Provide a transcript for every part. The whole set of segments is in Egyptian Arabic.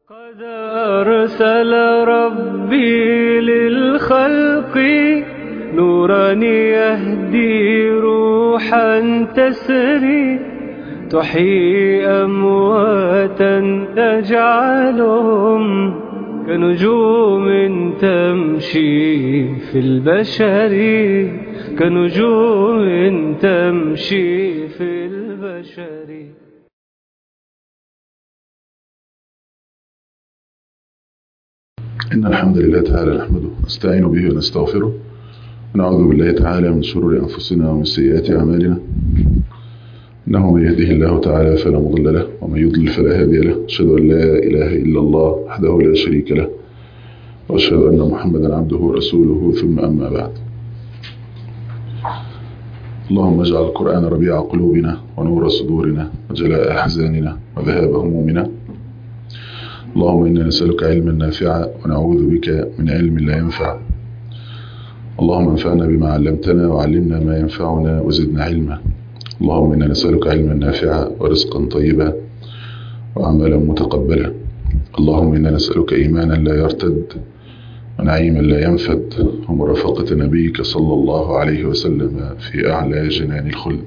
قد أرسل ربي للخلق نورا يهدي روحا تسري تحيي أمواتا تجعلهم كنجوم تمشي في البشر كنجوم تمشي في البشر إن الحمد لله تعالى نحمده نستعين به ونستغفره ونعوذ بالله تعالى من شرور أنفسنا ومن سيئات أعمالنا إنه من يهده الله تعالى فلا مضل له ومن يضلل فلا هادي له أشهد أن لا إله إلا الله وحده لا شريك له وأشهد أن محمدا عبده ورسوله ثم أما بعد اللهم اجعل القرآن ربيع قلوبنا ونور صدورنا وجلاء أحزاننا وذهاب همومنا اللهم إنا نسألك علما نافعا ونعوذ بك من علم لا ينفع اللهم انفعنا بما علمتنا وعلمنا ما ينفعنا وزدنا علما اللهم إنا نسألك علما نافعا ورزقا طيبا وعملا متقبلا اللهم إنا نسألك إيمانا لا يرتد ونعيما لا ينفد ومرافقة نبيك صلى الله عليه وسلم في أعلى جنان الخلد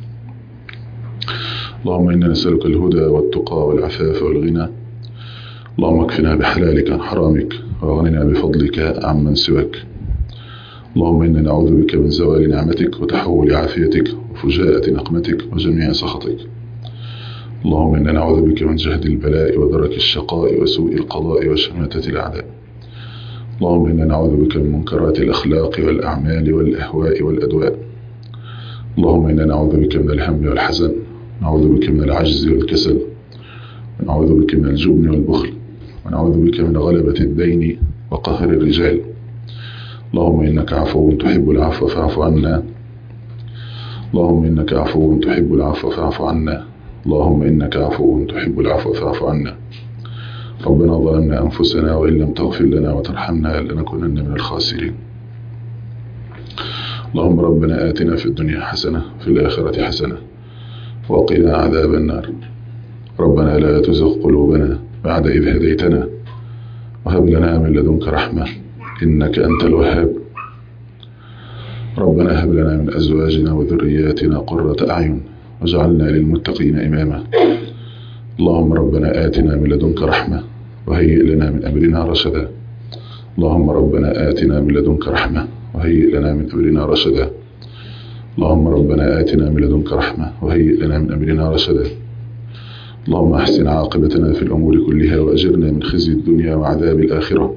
اللهم إنا نسألك الهدى والتقى والعفاف والغنى اللهم اكفنا بحلالك عن حرامك واغننا بفضلك عمن سواك اللهم إنا نعوذ بك من زوال نعمتك وتحول عافيتك وفجاءة نقمتك وجميع سخطك اللهم إنا نعوذ بك من جهد البلاء ودرك الشقاء وسوء القضاء وشماتة الأعداء اللهم إنا نعوذ بك من منكرات الأخلاق والأعمال والأهواء والأدواء اللهم إنا نعوذ بك من الهم والحزن نعوذ بك من العجز والكسل ونعوذ بك من الجبن والبخل ونعوذ بك من غلبة الدين وقهر الرجال اللهم إنك عفو تحب العفو فاعف عنا اللهم إنك عفو تحب العفو فاعف عنا اللهم إنك عفو تحب العفو فاعف عنا ربنا ظلمنا أنفسنا وإن لم تغفر لنا وترحمنا لنكونن من الخاسرين اللهم ربنا آتنا في الدنيا حسنة في الآخرة حسنة وقنا عذاب النار ربنا لا تزغ قلوبنا بعد إذ هديتنا وهب لنا من لدنك رحمة إنك أنت الوهاب ربنا هب لنا من أزواجنا وذرياتنا قرة أعين واجعلنا للمتقين إماما اللهم ربنا آتنا من لدنك رحمة وهيئ لنا من أمرنا رشدا اللهم ربنا آتنا من لدنك رحمة وهيئ لنا من أمرنا رشدا اللهم ربنا آتنا من لدنك رحمة وهيئ لنا من أمرنا رشدا اللهم أحسن عاقبتنا في الأمور كلها وأجرنا من خزي الدنيا وعذاب الآخرة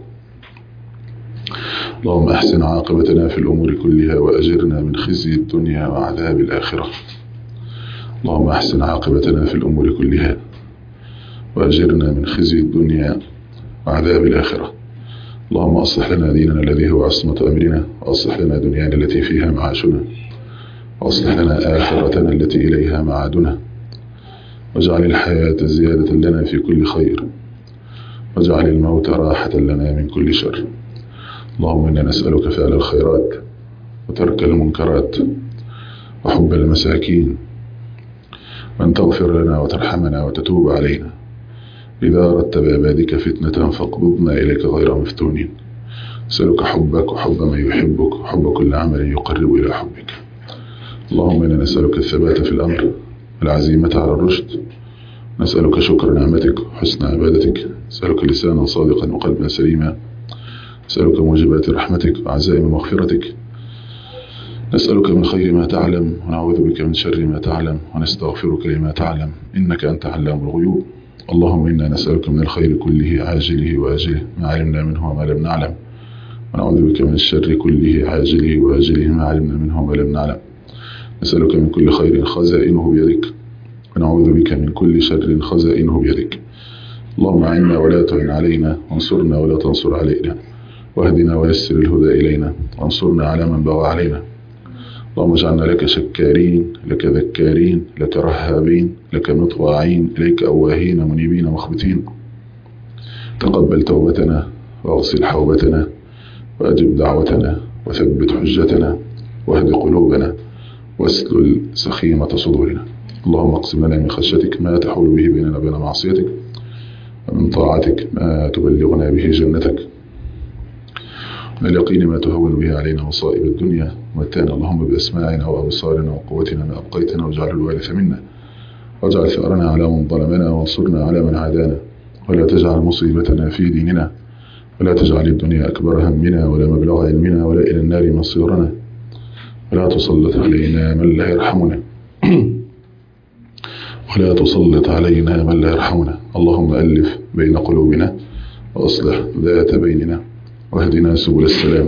اللهم أحسن عاقبتنا في الأمور كلها وأجرنا من خزي الدنيا وعذاب الآخرة اللهم أحسن عاقبتنا في الأمور كلها وأجرنا من خزي الدنيا وعذاب الآخرة اللهم أصلح لنا ديننا الذي هو عصمة أمرنا وأصلح لنا دنيانا التي فيها معاشنا وأصلح لنا آخرتنا التي إليها معادنا واجعل الحياة زيادة لنا في كل خير واجعل الموت راحة لنا من كل شر اللهم إنا نسألك فعل الخيرات وترك المنكرات وحب المساكين وأن تغفر لنا وترحمنا وتتوب علينا إذا أردت بعبادك فتنة فاقبضنا إليك غير مفتونين نسألك حبك وحب من يحبك وحب كل عمل يقرب إلى حبك اللهم إنا نسألك الثبات في الأمر والعزيمة على الرشد نسألك شكر نعمتك وحسن عبادتك نسألك لسانا صادقا وقلبا سليما نسألك موجبات رحمتك وعزائم مغفرتك نسألك من خير ما تعلم ونعوذ بك من شر ما تعلم ونستغفرك لما تعلم إنك أنت علام الغيوب اللهم إنا نسألك من الخير كله عاجله وآجله ما علمنا منه وما لم نعلم ونعوذ بك من الشر كله عاجله وآجله ما علمنا منه وما لم نعلم نسألك من كل خير خزائنه بيدك ونعوذ بك من كل شر خزائنه بيدك اللهم عنا ولا تعن علينا وانصرنا ولا تنصر علينا واهدنا ويسر الهدى إلينا وانصرنا على من بغى علينا اللهم اجعلنا لك شكارين لك ذكارين لك رهابين لك مطواعين إليك أواهين منيبين مخبتين تقبل توبتنا واغسل حوبتنا وأجب دعوتنا وثبت حجتنا واهد قلوبنا واسلل سخيمة صدورنا اللهم اقسم لنا من خشيتك ما تحول به بيننا وبين معصيتك ومن طاعتك ما تبلغنا به جنتك من اليقين ما تهون به علينا مصائب الدنيا ومتانا اللهم بأسماعنا وأبصارنا وقوتنا ما أبقيتنا واجعل الوارث منا واجعل ثأرنا على من ظلمنا وانصرنا على من عادانا ولا تجعل مصيبتنا في ديننا ولا تجعل الدنيا أكبر همنا ولا مبلغ علمنا ولا إلى النار مصيرنا ولا تسلط علينا من لا يرحمنا ولا تسلط علينا من لا يرحمنا اللهم ألف بين قلوبنا وأصلح ذات بيننا واهدنا سبل السلام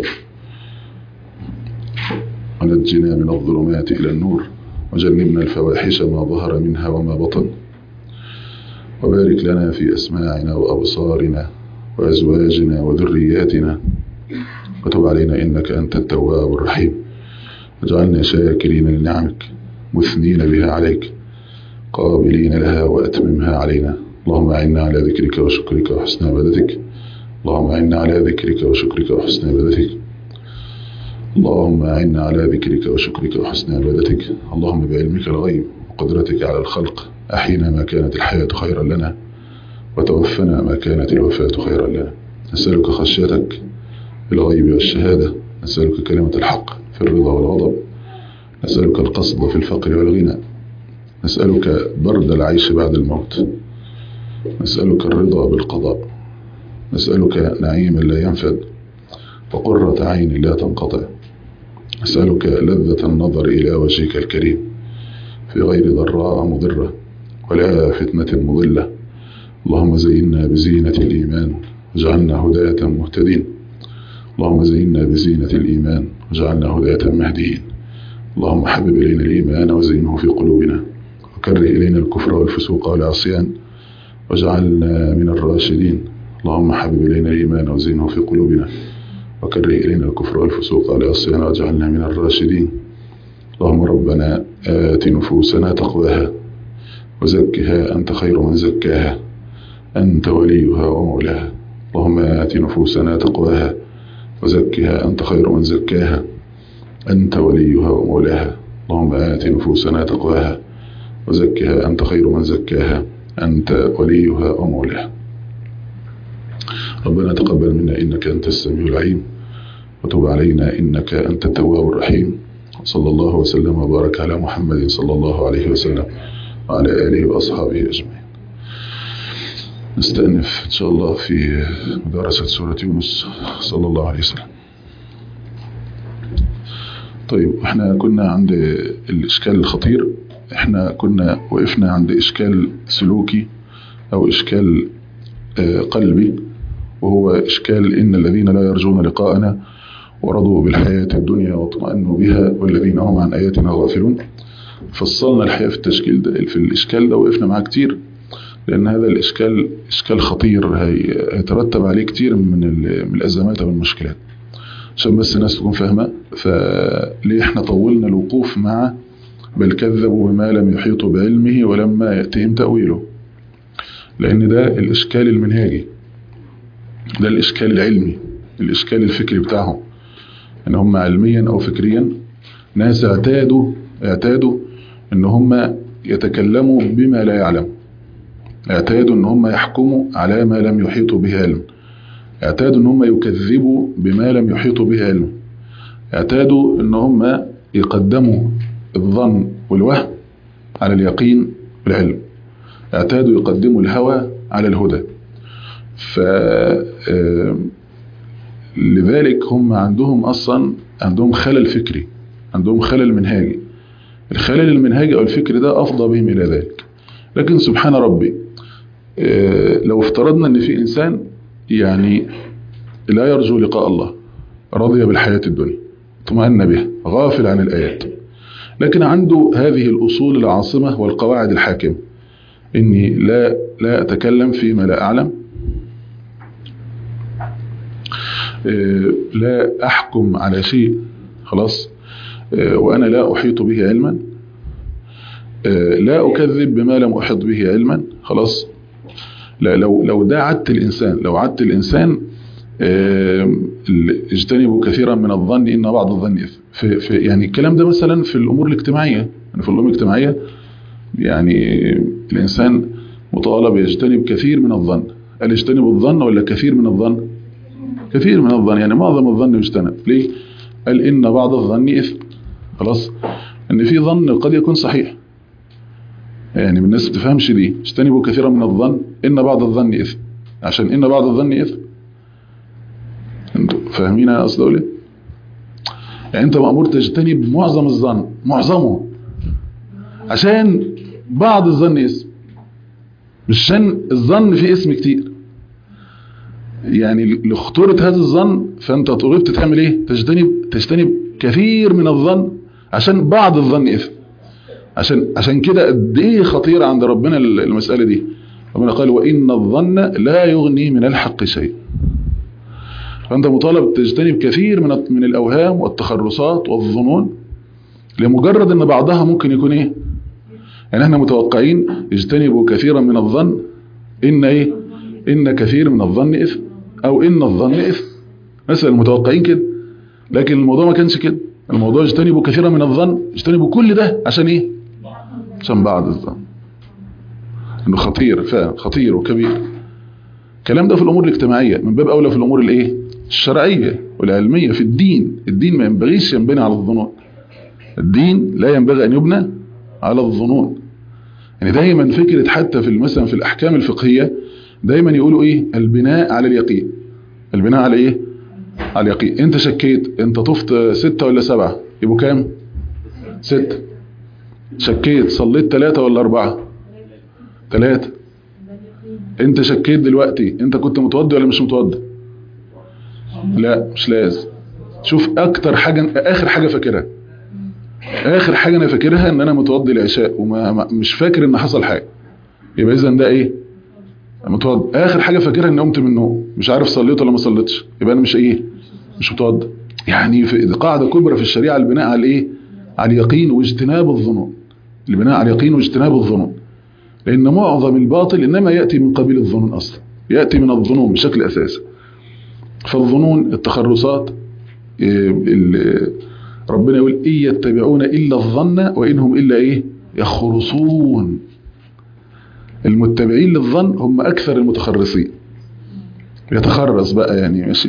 ونجنا من الظلمات إلى النور وجنبنا الفواحش ما ظهر منها وما بطن وبارك لنا في أسماعنا وأبصارنا وأزواجنا وذرياتنا وتب علينا إنك أنت التواب الرحيم واجعلنا شاكرين لنعمك مثنين بها عليك قابلين لها وأتممها علينا اللهم أعنا على ذكرك وشكرك وحسن عبادتك اللهم أعنا على ذكرك وشكرك وحسن عبادتك اللهم أعنا على ذكرك وشكرك وحسن عبادتك اللهم بعلمك الغيب وقدرتك على الخلق أحينا ما كانت الحياة خيرا لنا وتوفنا ما كانت الوفاة خيرا لنا نسألك خشيتك في الغيب والشهادة نسألك كلمة الحق في الرضا والغضب نسألك القصد في الفقر والغنى نسألك برد العيش بعد الموت نسألك الرضا بالقضاء نسألك نعيما لا ينفد وقرة عين لا تنقطع نسألك لذة النظر إلى وجهك الكريم في غير ضراء مضرة ولا فتنة مضلة اللهم زينا بزينة الإيمان واجعلنا هداة مهتدين اللهم زينا بزينة الإيمان واجعلنا هداة مهديين اللهم حبب إلينا الإيمان وزينه في قلوبنا وكره إلينا الكفر والفسوق والعصيان واجعلنا من الراشدين اللهم حبب إلينا الإيمان وزينه في قلوبنا وكره إلينا الكفر والفسوق والعصيان واجعلنا من الراشدين اللهم ربنا آت نفوسنا تقواها وزكها أنت خير من زكاها أنت وليها ومولاها اللهم آت نفوسنا تقواها وزكها أنت خير من زكاها أنت وليها ومولاها اللهم آت نفوسنا تقواها وزكها أنت خير من زكاها أنت وليها ومولاها ربنا تقبل منا إنك أنت السميع العليم وتب علينا إنك أنت التواب الرحيم صلى الله وسلم وبارك على محمد صلى الله عليه وسلم وعلى آله وأصحابه أجمعين نستأنف إن شاء الله في مدارسة سورة يونس صلى الله عليه وسلم طيب احنا كنا عند الإشكال الخطير احنا كنا وقفنا عند إشكال سلوكي أو إشكال قلبي وهو إشكال إن الذين لا يرجون لقاءنا ورضوا بالحياة الدنيا واطمأنوا بها والذين هم عن آياتنا غافلون فصلنا الحياة في التشكيل ده في الإشكال ده وقفنا معاه كتير لأن هذا الإشكال إشكال خطير هيترتب عليه كتير من, من الأزمات والمشكلات عشان بس الناس تكون فاهمة فليه احنا طولنا الوقوف مع بل كذبوا بما لم يحيطوا بعلمه ولما يأتيهم تأويله لأن ده الإشكال المنهاجي ده الإشكال العلمي الإشكال الفكري بتاعهم إن هم علميا أو فكريا ناس اعتادوا اعتادوا إن هم يتكلموا بما لا يعلم اعتادوا إن هم يحكموا على ما لم يحيطوا به علم اعتادوا إن هم يكذبوا بما لم يحيطوا به علم اعتادوا إن هم يقدموا الظن والوهم على اليقين والعلم اعتادوا يقدموا الهوى على الهدى ف لذلك هم عندهم أصلا عندهم خلل فكري عندهم خلل منهاجي الخلل المنهاجي أو الفكري ده أفضى بهم إلى ذلك لكن سبحان ربي لو افترضنا أن في إنسان يعني لا يرجو لقاء الله رضي بالحياة الدنيا اطمأن بها غافل عن الآيات لكن عنده هذه الأصول العاصمة والقواعد الحاكمة إني لا لا أتكلم فيما لا أعلم لا أحكم على شيء خلاص وأنا لا أحيط به علما لا أكذب بما لم أحط به علما خلاص لا لو لو ده عدت الإنسان لو عدت الإنسان اجتنبوا كثيرا من الظن إن بعض الظن في, في يعني الكلام ده مثلا في الأمور الاجتماعية يعني في الأمور الاجتماعية يعني الإنسان مطالب يجتنب كثير من الظن قال اجتنبوا الظن ولا كثير من الظن كثير من الظن يعني معظم الظن يجتنب ليه قال إن بعض الظن إثم خلاص إن في ظن قد يكون صحيح يعني من الناس تفهمش دي اجتنبوا كثيرا من الظن إن بعض الظن إثم عشان إن بعض الظن إثم انتوا فاهمين انا قصدي اقول ايه يعني انت مأمور تجتنب معظم الظن معظمه عشان بعض الظن اسم مش عشان الظن فيه اسم كتير يعني لخطورة هذا الظن فانت طلبت تعمل ايه تجتنب تجتنب كثير من الظن عشان بعض الظن اثم عشان عشان كده قد ايه خطيرة عند ربنا المسألة دي ربنا قال وإن الظن لا يغني من الحق شيء فأنت مطالب تجتنب كثير من من الأوهام والتخرصات والظنون لمجرد أن بعضها ممكن يكون إيه يعني احنا متوقعين اجتنبوا كثيرا من الظن إن إيه إن كثير من الظن إثم أو إن الظن إثم مثلا متوقعين كده لكن الموضوع ما كانش كده الموضوع اجتنبوا كثيرا من الظن اجتنبوا كل ده عشان إيه عشان بعض الظن انه خطير فعلا خطير وكبير الكلام ده في الامور الاجتماعيه من باب اولى في الامور الايه الشرعيه والعلميه في الدين الدين ما ينبغيش ينبني على الظنون الدين لا ينبغي ان يبنى على الظنون يعني دايما فكره حتى في مثلا في الاحكام الفقهيه دايما يقولوا ايه البناء على اليقين البناء على ايه على اليقين انت شكيت انت طفت ستة ولا سبعة يبقوا كام ستة شكيت صليت ثلاثة ولا أربعة ثلاثة انت شكيت دلوقتي انت كنت متوضي ولا مش متوضي لا مش لازم شوف اكتر حاجة اخر حاجة فاكرها اخر حاجة انا فاكرها ان انا متوضي العشاء وما مش فاكر ان حصل حاجة يبقى اذا ده ايه متوضي اخر حاجة فاكرها ان قمت من النوم مش عارف صليت ولا ما صليتش يبقى انا مش ايه مش متوضي يعني في قاعدة كبرى في الشريعة البناء على ايه على اليقين واجتناب الظنون البناء على اليقين واجتناب الظنون لأن معظم الباطل إنما يأتي من قبيل الظنون أصلا يأتي من الظنون بشكل أساسي فالظنون التخرصات ربنا يقول إن يتبعون إلا الظن وإنهم إلا إيه يخرصون المتبعين للظن هم أكثر المتخرصين يتخرص بقى يعني ماشي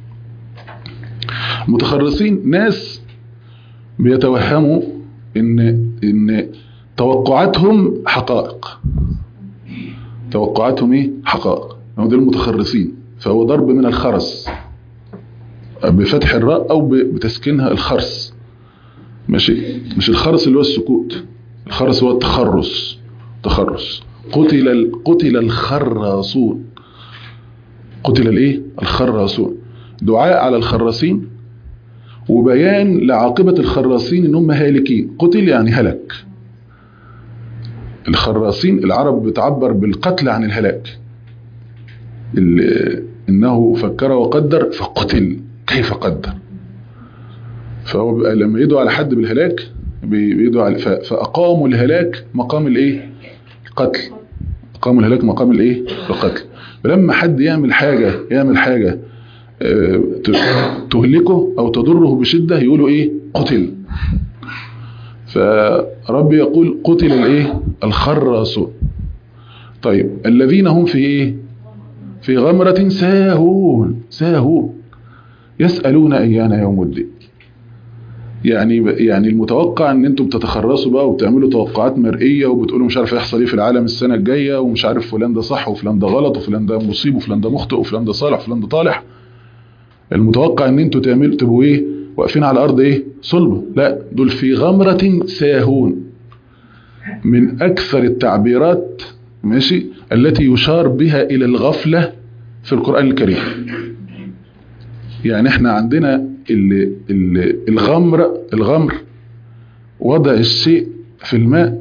المتخرصين ناس بيتوهموا إن إن توقعاتهم حقائق توقعاتهم ايه حقائق هم دول المتخرصين فهو ضرب من الخرس بفتح الراء او بتسكينها الخرس ماشي مش الخرس اللي هو السكوت الخرس هو التخرص تخرص قتل قتل الخراصون قتل الايه الخراصون دعاء على الخراصين وبيان لعاقبة الخراصين انهم هالكين قتل يعني هلك الخراصين العرب بتعبر بالقتل عن الهلاك انه فكر وقدر فقتل كيف قدر فهو بقى لما يدعو على حد بالهلاك بيدعو على فاقاموا الهلاك مقام الايه القتل اقاموا الهلاك مقام الايه القتل فلما حد يعمل حاجة يعمل حاجة تهلكه او تضره بشدة يقولوا ايه قتل فربي يقول قتل الايه الخراصون طيب الذين هم في ايه في غمرة ساهون ساهون يسألون ايان يوم الدين يعني يعني المتوقع ان انتم بتتخرصوا بقى وبتعملوا توقعات مرئيه وبتقولوا مش عارف هيحصل ايه في العالم السنه الجايه ومش عارف فلان ده صح وفلان ده غلط وفلان ده مصيب وفلان ده مخطئ وفلان ده صالح وفلان ده طالح المتوقع ان انتوا تعملوا تبقوا ايه واقفين على الارض ايه صلبة لا دول في غمرة ساهون من اكثر التعبيرات ماشي التي يشار بها الى الغفلة في القرآن الكريم يعني احنا عندنا ال ال الغمر الغمر وضع الشيء في الماء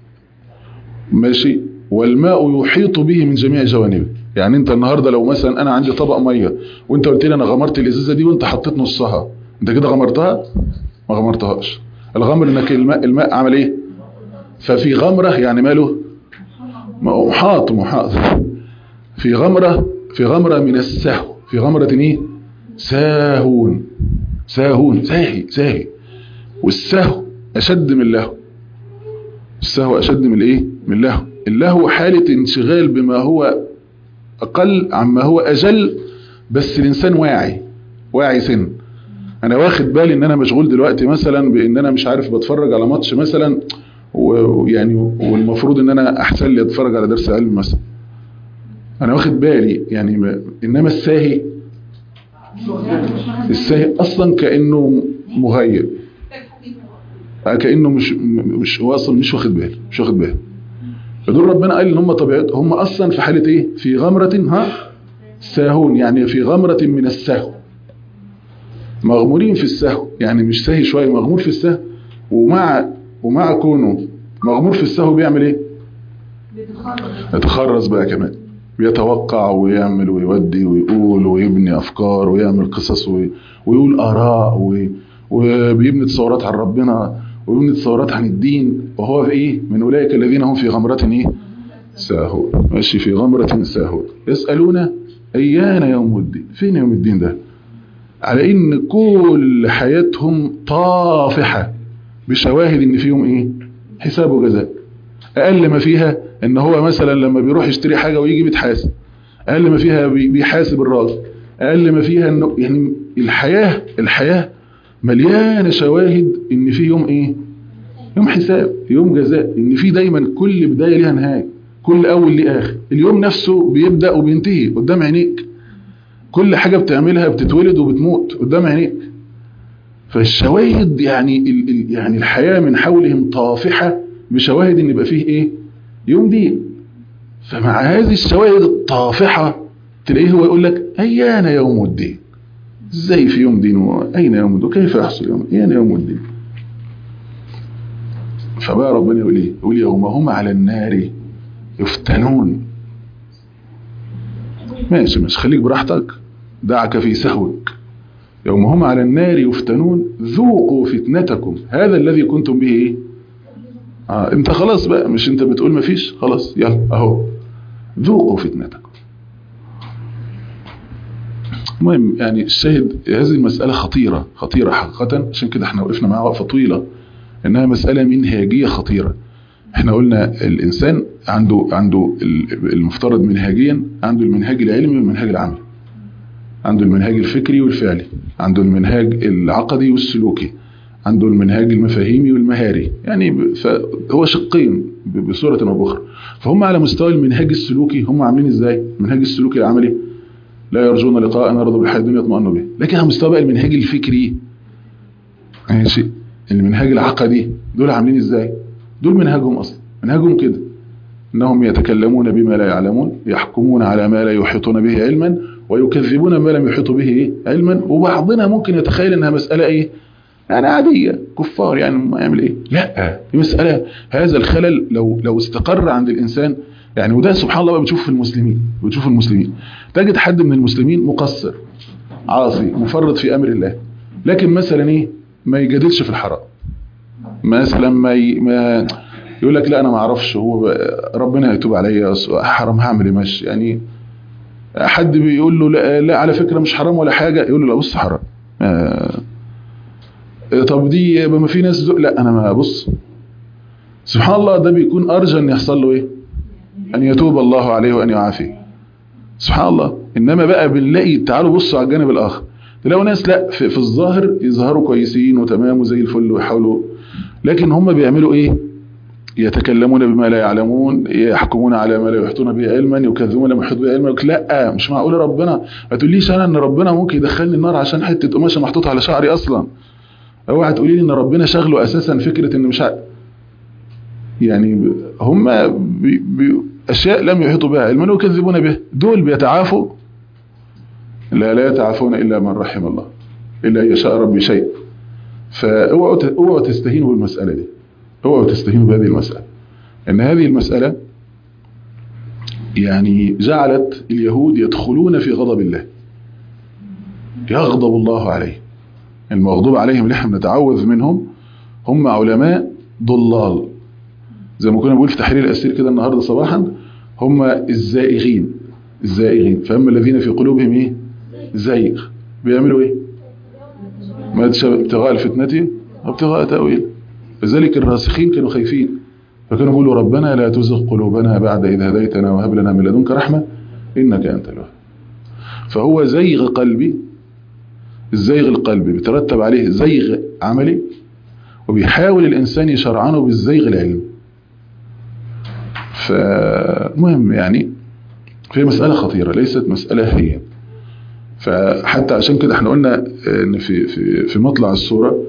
ماشي والماء يحيط به من جميع جوانبه يعني انت النهاردة لو مثلا انا عندي طبق مية وانت قلت لي انا غمرت الازازة دي وانت حطيت نصها انت كده غمرتها ما غمرتهاش الغمر انك الماء الماء عمل ايه ففي غمرة يعني ماله محاط محاط في غمرة في غمرة من السهو في غمرة ايه ساهون ساهون ساهي ساهي والسهو اشد من اللهو السهو اشد من الايه من اللهو اللهو حالة انشغال بما هو اقل عما هو اجل بس الانسان واعي واعي سن انا واخد بالي ان انا مشغول دلوقتي مثلا بان انا مش عارف بتفرج على ماتش مثلا ويعني والمفروض ان انا احسن لي اتفرج على درس علم مثلا انا واخد بالي يعني ما انما الساهي الساهي اصلا كانه مغيب كانه مش مش هو اصلا مش واخد باله مش واخد باله فدول ربنا قال ان هم طبيعت هم اصلا في حاله ايه في غمره ها ساهون يعني في غمره من السهو مغمورين في السهو يعني مش ساهي شويه مغمور في السهو ومع ومع كونه مغمور في السهو بيعمل ايه يتخرص بقى كمان بيتوقع ويعمل ويودي ويقول ويبني افكار ويعمل قصص وي- ويقول اراء وي- وبيبني تصورات عن ربنا ويبني تصورات عن الدين وهو في ايه من اولئك الذين هم في غمرة ايه ساهون ماشي في غمرة ساهون يسألون ايان يوم الدين فين يوم الدين ده على ان كل حياتهم طافحة بشواهد ان فيهم ايه حساب وجزاء اقل ما فيها ان هو مثلا لما بيروح يشتري حاجة ويجي بيتحاسب اقل ما فيها بي- بيحاسب الراجل اقل ما فيها انه يعني الحياة الحياة مليانة شواهد ان في يوم ايه يوم حساب يوم جزاء ان في دايما كل بداية ليها نهاية كل اول ليه اخر اليوم نفسه بيبدأ وبينتهي قدام عينيك كل حاجة بتعملها بتتولد وبتموت قدام عينيك فالشواهد يعني ال ال يعني الحياة من حولهم طافحة بشواهد ان يبقى فيه ايه يوم دين فمع هذه الشواهد الطافحة تلاقيه هو يقول لك ايان يوم الدين ازاي في يوم دين واين يوم الدين وكيف يحصل يوم ايان يوم الدين فبقى ربنا يقول ايه يقول يوم هم على النار يفتنون ماشي مش خليك براحتك دعك في سهوك يوم هم على النار يفتنون ذوقوا فتنتكم هذا الذي كنتم به ايه آه انت خلاص بقى مش انت بتقول مفيش خلاص يلا اهو ذوقوا فتنتكم المهم يعني الشاهد هذه المسألة خطيرة خطيرة حقيقة عشان كده احنا وقفنا معاها وقفة طويلة انها مسألة منهاجية خطيرة احنا قلنا الانسان عنده عنده المفترض منهاجيا عنده المنهاج العلمي والمنهاج العملي عنده المنهاج الفكري والفعلي عنده المنهاج العقدي والسلوكي عنده المنهاج المفاهيمي والمهاري يعني فهو شقين بصورة او باخرى فهم على مستوى المنهاج السلوكي هم عاملين ازاي المنهاج السلوكي العملي لا يرجون لقاء نرضى بالحياة الدنيا يطمئنوا به لكن على مستوى بقى المنهاج الفكري ماشي المنهاج العقدي دول عاملين ازاي دول منهجهم اصلا منهجهم كده انهم يتكلمون بما لا يعلمون يحكمون على ما لا يحيطون به علما ويكذبون ما لم يحيطوا به إيه؟ علما وبعضنا ممكن يتخيل انها مسألة ايه يعني عادية كفار يعني ما يعمل ايه لا دي مسألة هذا الخلل لو لو استقر عند الانسان يعني وده سبحان الله بقى بتشوف في المسلمين بتشوف في المسلمين تجد حد من المسلمين مقصر عاصي مفرط في امر الله لكن مثلا ايه ما يجادلش في الحرام مثلا ما, ي... ما يقول لك لا انا ما اعرفش هو ربنا هيتوب عليا حرام هعمل ايه ماشي يعني حد بيقول له لا, لا على فكره مش حرام ولا حاجه يقول له لا بص حرام آه طب دي ما في ناس دو... لا انا ما بص سبحان الله ده بيكون ارجى ان يحصل له ايه ان يتوب الله عليه وان يعافيه سبحان الله انما بقى بنلاقي تعالوا بصوا على الجانب الاخر تلاقوا ناس لا في, في الظاهر يظهروا كويسين وتمام وزي الفل ويحاولوا لكن هم بيعملوا ايه يتكلمون بما لا يعلمون يحكمون على ما لا يحيطون به علما يكذبون لما يحيط به علما لا مش معقول ربنا ما تقوليش انا ان ربنا ممكن يدخلني النار عشان حته قماشه محطوطه على شعري اصلا اوعى تقولي لي ان ربنا شغله اساسا فكره ان مش ع... يعني هم بي بي اشياء لم يحيطوا بها علما ويكذبون به دول بيتعافوا لا لا يتعافون الا من رحم الله الا ان يشاء ربي شيء فاوعوا اوعوا تستهينوا بالمساله دي اوعوا تستهينوا بهذه المساله ان هذه المساله يعني جعلت اليهود يدخلون في غضب الله يغضب الله عليه المغضوب عليهم اللي احنا بنتعوذ منهم هم علماء ضلال زي ما كنا بنقول في تحرير الاسير كده النهارده صباحا هم الزائغين الزائغين فاما الذين في قلوبهم ايه زيغ بيعملوا ايه ما ابتغاء الفتنه ابتغاء تاويل لذلك الراسخين كانوا خايفين فكانوا بيقولوا ربنا لا تزغ قلوبنا بعد إذ هديتنا وهب لنا من لدنك رحمة إنك أنت الوهاب فهو زيغ قلبي الزيغ القلبي بيترتب عليه زيغ عملي وبيحاول الإنسان يشرعنه بالزيغ العلمي فمهم يعني في مسألة خطيرة ليست مسألة هي فحتى عشان كده احنا قلنا ان في في في مطلع السورة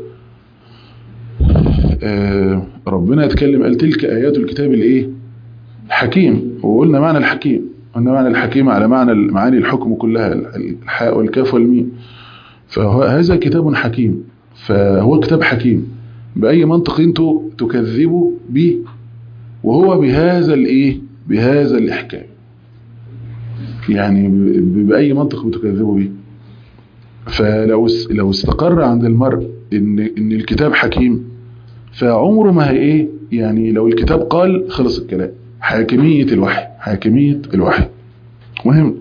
آه، ربنا يتكلم قال تلك آيات الكتاب الايه حكيم وقلنا معنى الحكيم قلنا معنى الحكيم على معنى معاني الحكم كلها الحاء والكاف والميم فهذا كتاب حكيم فهو كتاب حكيم بأي منطق انتوا تكذبوا به وهو بهذا الايه بهذا الاحكام يعني ب- بأي منطق بتكذبوا به فلو اس- لو استقر عند المرء ان ان الكتاب حكيم فعمره ما هي ايه يعني لو الكتاب قال خلص الكلام حاكمية الوحي حاكمية الوحي مهم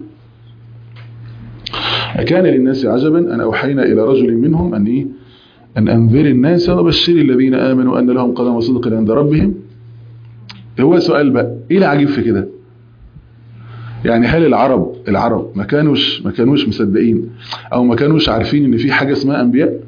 أكان للناس عجبا أن أوحينا إلى رجل منهم أن إيه أن أنذر الناس وبشر الذين آمنوا أن لهم قدم صدق عند ربهم هو سؤال بقى إيه العجيب في كده يعني هل العرب العرب ما كانوش ما كانوش مصدقين أو ما كانوش عارفين إن في حاجة اسمها أنبياء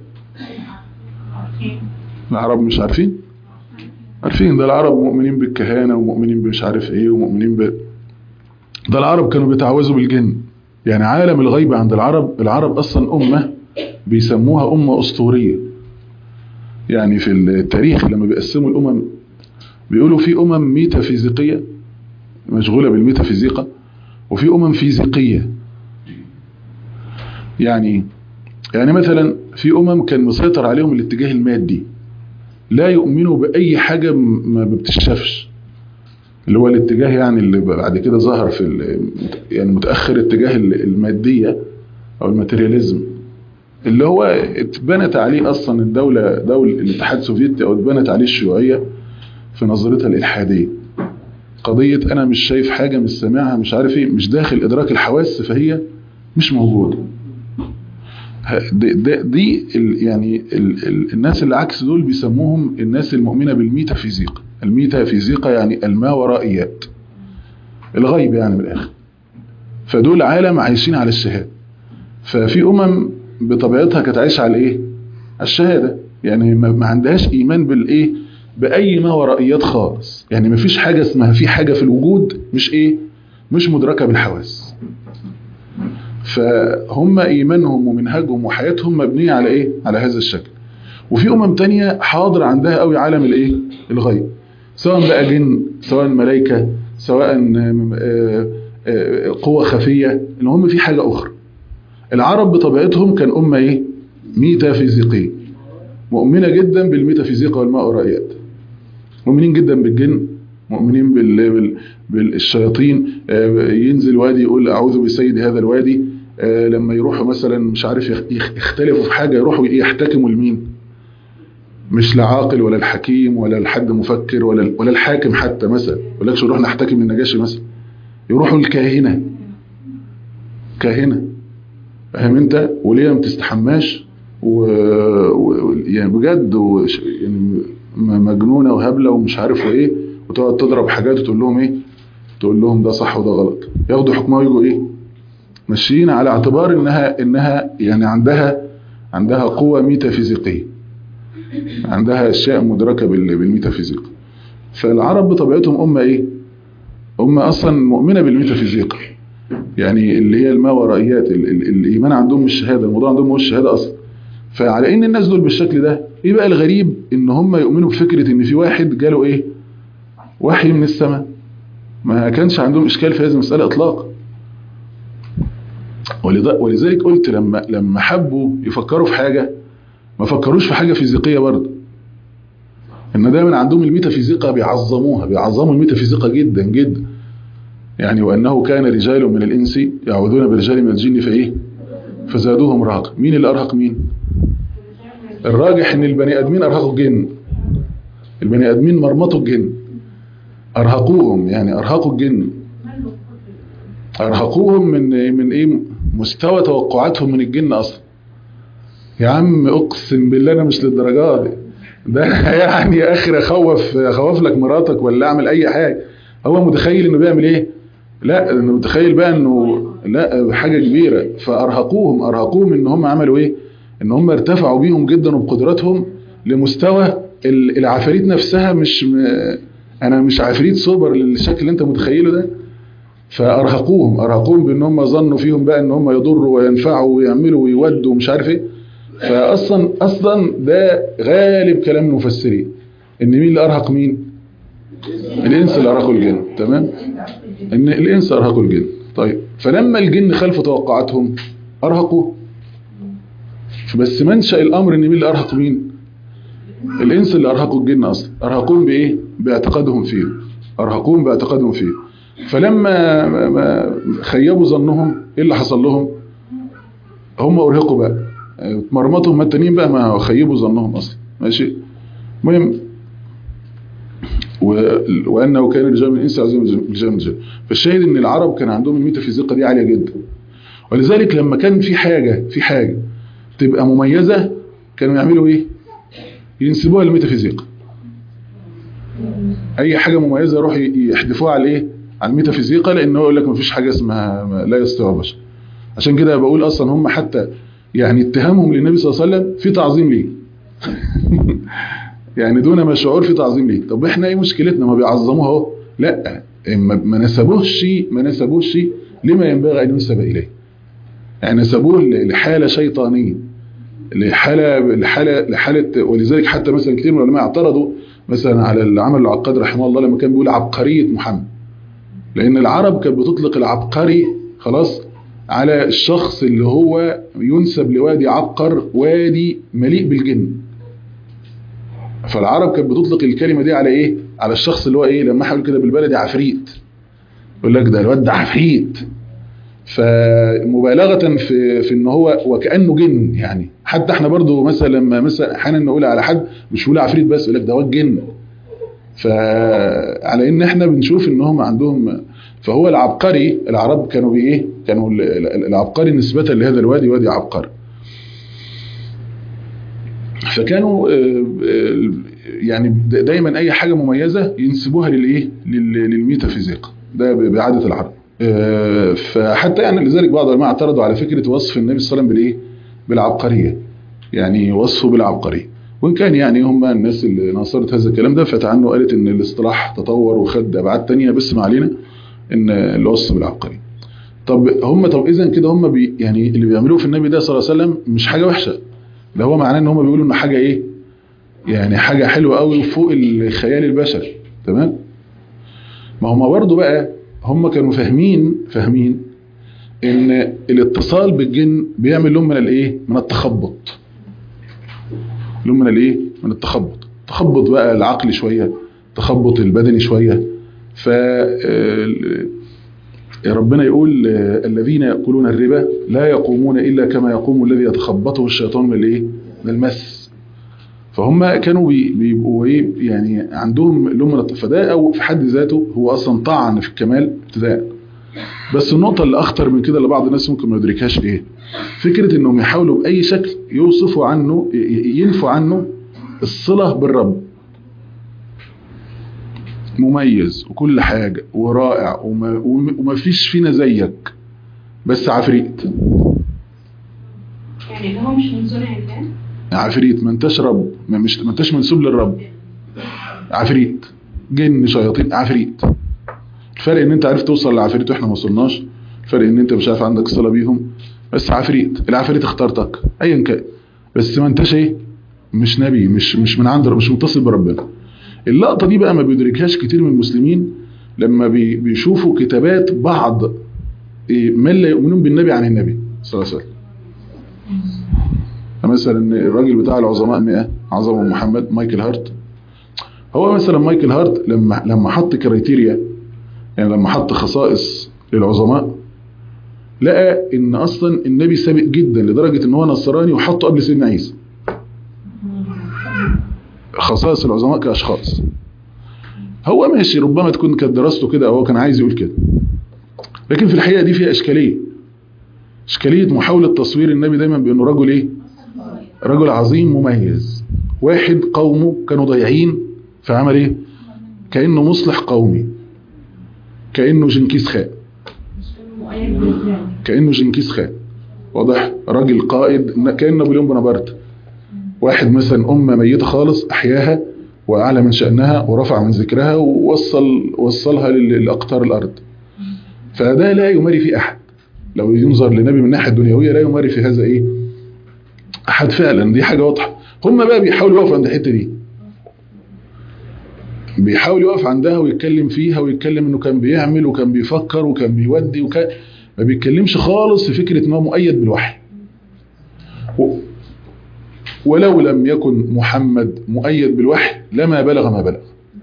العرب مش عارفين عارفين ده العرب مؤمنين بالكهانة ومؤمنين بمش عارف ايه ومؤمنين ب ده العرب كانوا بيتعوذوا بالجن يعني عالم الغيب عند العرب العرب اصلا امة بيسموها امة اسطورية يعني في التاريخ لما بيقسموا الامم بيقولوا في امم ميتافيزيقية مشغولة بالميتافيزيقا وفي امم فيزيقية يعني يعني مثلا في امم كان مسيطر عليهم الاتجاه المادي لا يؤمنوا بأي حاجة م- ما بتشافش اللي هو الاتجاه يعني اللي بعد كده ظهر في ال- يعني متأخر اتجاه ال- المادية أو الماتيرياليزم اللي هو اتبنت عليه أصلا الدولة دولة الاتحاد السوفيتي أو اتبنت عليه الشيوعية في نظرتها الإلحادية قضية أنا مش شايف حاجة مش سامعها مش عارف إيه مش داخل إدراك الحواس فهي مش موجودة دي, دي, دي ال يعني ال ال الناس اللي عكس دول بيسموهم الناس المؤمنة بالميتافيزيقا الميتافيزيقا يعني الماورائيات الغيب يعني من الآخر فدول عالم عايشين على الشهادة ففي أمم بطبيعتها كانت عايشة على إيه؟ على الشهادة يعني ما ما عندهاش إيمان بالإيه؟ بأي ماورائيات خالص يعني ما فيش حاجة اسمها في حاجة في الوجود مش إيه؟ مش مدركة بالحواس فهم ايمانهم ومنهجهم وحياتهم مبنيه على ايه على هذا الشكل وفي امم تانية حاضر عندها قوي عالم الايه الغيب سواء بقى جن سواء ملائكه سواء آم، آه، آه، قوه خفيه المهم في حاجه اخرى العرب بطبيعتهم كان امه ايه ميتافيزيقيه مؤمنه جدا بالميتافيزيقا والماورائيات مؤمنين جدا بالجن مؤمنين بال... بال... بالشياطين آه، ينزل وادي يقول اعوذ بسيد هذا الوادي آه، لما يروحوا مثلا مش عارف يخ- يخ- يختلفوا في حاجه يروحوا يحتكموا لمين مش لعاقل ولا الحكيم ولا لحد مفكر ولا ولا الحاكم حتى مثلا يقول لكش نروح نحتكم للنجاشي مثلا يروحوا الكاهنه كاهنه فاهم انت وليه ما بتستحماش و... و... يعني بجد و... يعني م- مجنونه وهبله ومش عارف وايه وتقعد تضرب حاجات وتقول لهم ايه تقول لهم ده صح وده غلط ياخدوا حكمها ويجوا ايه ماشيين على اعتبار انها انها يعني عندها عندها قوه ميتافيزيقيه عندها اشياء مدركه بال- بالميتافيزيقا فالعرب بطبيعتهم امه ايه امه اصلا مؤمنه بالميتافيزيقا يعني اللي هي الماورائيات ال- ال- الايمان عندهم مش الشهاده الموضوع عندهم هو الشهاده اصلا فعلى ان الناس دول بالشكل ده ايه بقى الغريب ان هم يؤمنوا بفكره ان في واحد جاله ايه وحي من السماء ما كانش عندهم اشكال في هذه المساله اطلاقا ولذا- ولذلك قلت لما لما حبوا يفكروا في حاجه ما فكروش في حاجه فيزيقيه برضه ان دايما عندهم الميتافيزيقا بيعظموها بيعظموا الميتافيزيقا جدا جدا يعني وانه كان رجال من الانس يعوذون برجال من الجن فايه فزادوهم رهقا مين اللي ارهق مين الراجح ان البني ادمين ارهقوا الجن البني ادمين مرمطوا الجن ارهقوهم يعني ارهقوا الجن ارهقوهم من من ايه مستوى توقعاتهم من الجن اصلا يا عم اقسم بالله انا مش للدرجه دي ده أنا يعني يا اخي اخوف اخوف لك مراتك ولا اعمل اي حاجه هو متخيل انه بيعمل ايه لا انا متخيل بقى انه لا حاجه كبيره فارهقوهم ارهقوهم ان هم عملوا ايه ان هم ارتفعوا بيهم جدا وبقدراتهم لمستوى ال- العفاريت نفسها مش م... انا مش عفريت سوبر للشكل اللي انت متخيله ده فارهقوهم ارهقوهم بان هم ظنوا فيهم بقى ان هم يضروا وينفعوا ويعملوا ويودوا ومش عارف ايه فاصلا اصلا ده غالب كلام المفسرين ان مين اللي ارهق مين الانس اللي ارهقوا الجن تمام ان الانس ارهقوا الجن طيب فلما الجن خلفوا توقعاتهم ارهقوا بس منشأ الامر ان مين اللي ارهق مين الانس اللي ارهقوا الجن اصلا ارهقوهم بايه باعتقادهم فيه ارهقوهم باعتقادهم فيه فلما ما- ما خيبوا ظنهم ايه اللي حصل لهم هم ارهقوا بقى اتمرمطوا هم التانيين بقى ما خيبوا ظنهم اصلا ماشي المهم و... وانه كان رجال من الانس عظيم رجال من الجن فالشاهد ان العرب كان عندهم الميتافيزيقا دي عاليه جدا ولذلك لما كان في حاجه في حاجه تبقى مميزه كانوا يعملوا ايه ينسبوها للميتافيزيقا اي حاجه مميزه يروح يحدفوها على ايه على الميتافيزيقا لان هو يقول لك مفيش حاجه اسمها لا يستوى بشر عشان كده بقول اصلا هم حتى يعني اتهامهم للنبي صلى الله عليه وسلم في تعظيم ليه يعني دون ما شعور في تعظيم ليه طب احنا ايه مشكلتنا ما بيعظموها اهو لا ما ما نسبوهش ما نسبوهش لما ينبغي ان ينسب اليه يعني نسبوه ل- لحاله شيطانيه لحاله لحاله لحاله ولذلك حتى مثلا كتير من العلماء اعترضوا مثلا على العمل العقاد رحمه الله لما كان بيقول عبقريه محمد لان العرب كانت بتطلق العبقري خلاص على الشخص اللي هو ينسب لوادي عبقر وادي مليء بالجن فالعرب كانت بتطلق الكلمه دي على ايه على الشخص اللي هو ايه لما احنا كده بالبلدي عفريت يقول لك ده الواد ده عفريت فمبالغه في في ان هو وكانه جن يعني حتى احنا برضو مثلا لما مثلا احيانا نقول على حد مش نقول عفريت بس يقول لك ده واد جن فعلى ان احنا بنشوف ان هم عندهم فهو العبقري العرب كانوا بايه كانوا ال- ال- العبقري نسبه لهذا الوادي وادي عبقري فكانوا آه، آه، يعني د- دايما اي حاجه مميزه ينسبوها للايه لل- للميتافيزيقا ده ب- بعاده العرب آه، فحتى يعني لذلك بعض العلماء اعترضوا على فكره وصف النبي صلى الله عليه وسلم بالايه بالعبقريه يعني وصفه بالعبقريه وان كان يعني هم الناس اللي ناصرت هذا الكلام ده فتعنوا قالت ان الاصطلاح تطور وخد ابعاد تانية بس ما علينا ان الوصف بالعبقريه طب هم طب اذا كده هم بي يعني اللي بيعملوه في النبي ده صلى الله عليه وسلم مش حاجه وحشه ده هو معناه ان هم بيقولوا ان حاجه ايه يعني حاجه حلوه قوي وفوق الخيال البشري تمام ما هم برضه بقى هم كانوا فاهمين فاهمين ان الاتصال بالجن بيعمل لهم من الايه من التخبط لهم من الايه من التخبط تخبط بقى العقل شويه تخبط البدني شويه ف آه، ربنا يقول آه، الذين ياكلون الربا لا يقومون الا كما يقوم الذي يتخبطه الشيطان من الايه من المس فهم كانوا بي- بيبقوا ايه يعني عندهم لهم من الت- فده او في حد ذاته هو اصلا طعن في الكمال ابتداء بس النقطة اللي أخطر من كده اللي بعض الناس ممكن ما يدركهاش إيه؟ فكرة إنهم يحاولوا بأي شكل يوصفوا عنه ي- ي- ينفوا عنه الصلة بالرب. مميز وكل حاجة ورائع وما, وما وما فيش فينا زيك بس عفريت يعني اللي هو مش من صنع الله عفريت ما انتش رب ما مش ما انتش منسوب للرب عفريت جن شياطين عفريت الفرق ان انت عرفت توصل لعفريت واحنا ما وصلناش الفرق ان انت مش عارف عندك صله بيهم بس عفريت العفريت اختارتك ايا كان بس ما انتش ايه مش نبي مش مش من عند مش متصل بربنا اللقطه دي بقى ما بيدركهاش كتير من المسلمين لما بي بيشوفوا كتابات بعض إيه، من لا يؤمنون بالنبي عن النبي صلى الله عليه وسلم مثلا الراجل بتاع العظماء 100 عظمه محمد مايكل هارت هو مثلا مايكل هارت لما لما حط كريتيريا يعني لما حط خصائص للعظماء لقى ان اصلا النبي سابق جدا لدرجه ان هو نصراني وحطه قبل سيدنا عيسى خصائص العظماء كاشخاص هو ماشي ربما تكون كانت دراسته كده او هو كان عايز يقول كده لكن في الحقيقه دي فيها اشكاليه اشكاليه محاوله تصوير النبي دايما بانه رجل ايه رجل عظيم مميز واحد قومه كانوا ضايعين فعمل ايه كانه مصلح قومي كانه جنكيز خان كانه جنكيز خان واضح راجل قائد كان نابليون بونابرت واحد مثلا امه ميته خالص احياها واعلى من شانها ورفع من ذكرها ووصل وصلها لل- لاقطار الارض فده لا يماري فيه احد لو ينظر للنبي من الناحيه الدنيويه لا يماري في هذا ايه احد فعلا دي حاجه واضحه هم بقى بيحاولوا يقفوا عند الحته دي بيحاول يقف عندها ويتكلم فيها ويتكلم انه كان بيعمل وكان بيفكر وكان بيودي وكان ما بيتكلمش خالص في فكره ان هو مؤيد بالوحي و- ولو لم يكن محمد مؤيد بالوحي لما بلغ ما بلغ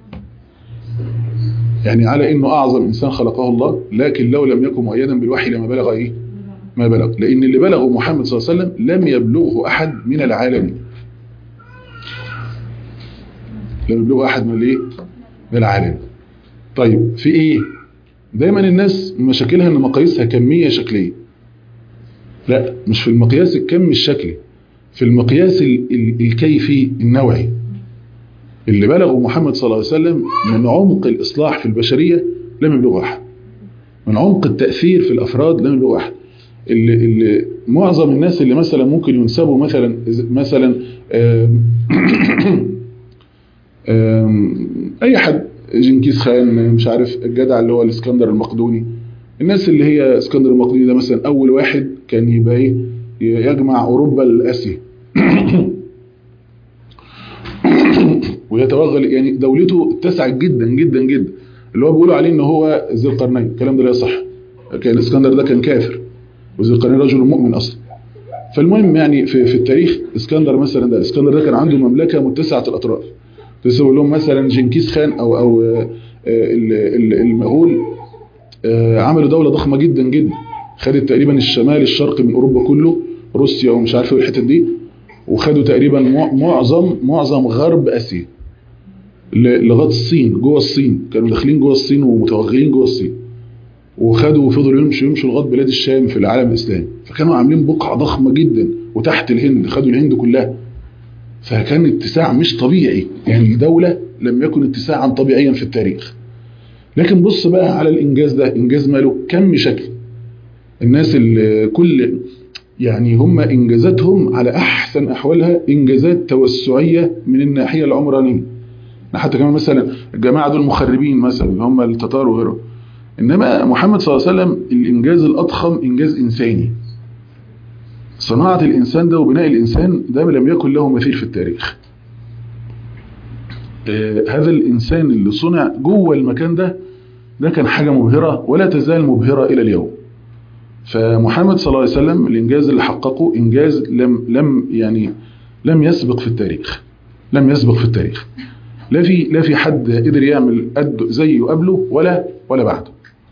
يعني على انه اعظم انسان خلقه الله لكن لو لم يكن مؤيدا بالوحي لما بلغ ايه ما بلغ لان اللي بلغه محمد صلى الله عليه وسلم لم يبلغه احد من العالمين لم يبلغه احد من الايه من العالمين طيب في ايه دايما الناس مشاكلها ان مقاييسها كميه شكليه لا مش في المقياس الكمي الشكلي في المقياس ال- ال- الكيفي النوعي اللي بلغه محمد صلى الله عليه وسلم من عمق الإصلاح في البشرية لم يبلغه أحد من عمق التأثير في الأفراد لم يبلغه أحد اللي, اللي معظم الناس اللي مثلا ممكن ينسبوا مثلا مثلا آم، آم، أي حد جنكيز خان مش عارف الجدع اللي هو الاسكندر المقدوني الناس اللي هي اسكندر المقدوني ده مثلا أول واحد كان يبقى إيه يجمع أوروبا لآسيا ويتوغل يعني دولته اتسعت جدا جدا جدا اللي هو بيقولوا عليه ان هو ذي القرنين الكلام ده لا يصح كان الاسكندر ده كان كافر وذي القرنين رجل مؤمن اصلا فالمهم يعني في, في التاريخ اسكندر مثلا ده الاسكندر ده كان عنده مملكه متسعه الاطراف تسوي لهم مثلا جنكيز خان او او آه، آه، ال- ال- المغول آه، عملوا دوله ضخمه جدا جدا خدت تقريبا الشمال الشرقي من اوروبا كله روسيا ومش عارف ايه الحتت دي وخدوا تقريبا مع- معظم معظم غرب اسيا ل- لغايه الصين جوه الصين كانوا داخلين جوه الصين ومتوغلين جوه الصين وخدوا وفضلوا يمشوا يمشوا لغايه بلاد الشام في العالم الاسلامي فكانوا عاملين بقعه ضخمه جدا وتحت الهند خدوا الهند كلها فكان اتساع مش طبيعي يعني الدوله لم يكن اتساعا طبيعيا في التاريخ لكن بص بقى على الانجاز ده انجاز ماله كم شكل الناس اللي كل يعني هم انجازاتهم على احسن احوالها انجازات توسعيه من الناحيه العمرانيه حتى كمان مثلا الجماعه دول مخربين مثلا اللي هم التتار وغيرهم انما محمد صلى الله عليه وسلم الانجاز الاضخم انجاز انساني صناعه الانسان ده وبناء الانسان ده لم يكن له مثيل في التاريخ آه، هذا الانسان اللي صنع جوه المكان ده ده كان حاجه مبهره ولا تزال مبهره الى اليوم فمحمد صلى الله عليه وسلم الانجاز اللي حققه انجاز لم لم يعني لم يسبق في التاريخ لم يسبق في التاريخ لا في لا في حد قدر يعمل قد زيه قبله ولا ولا بعده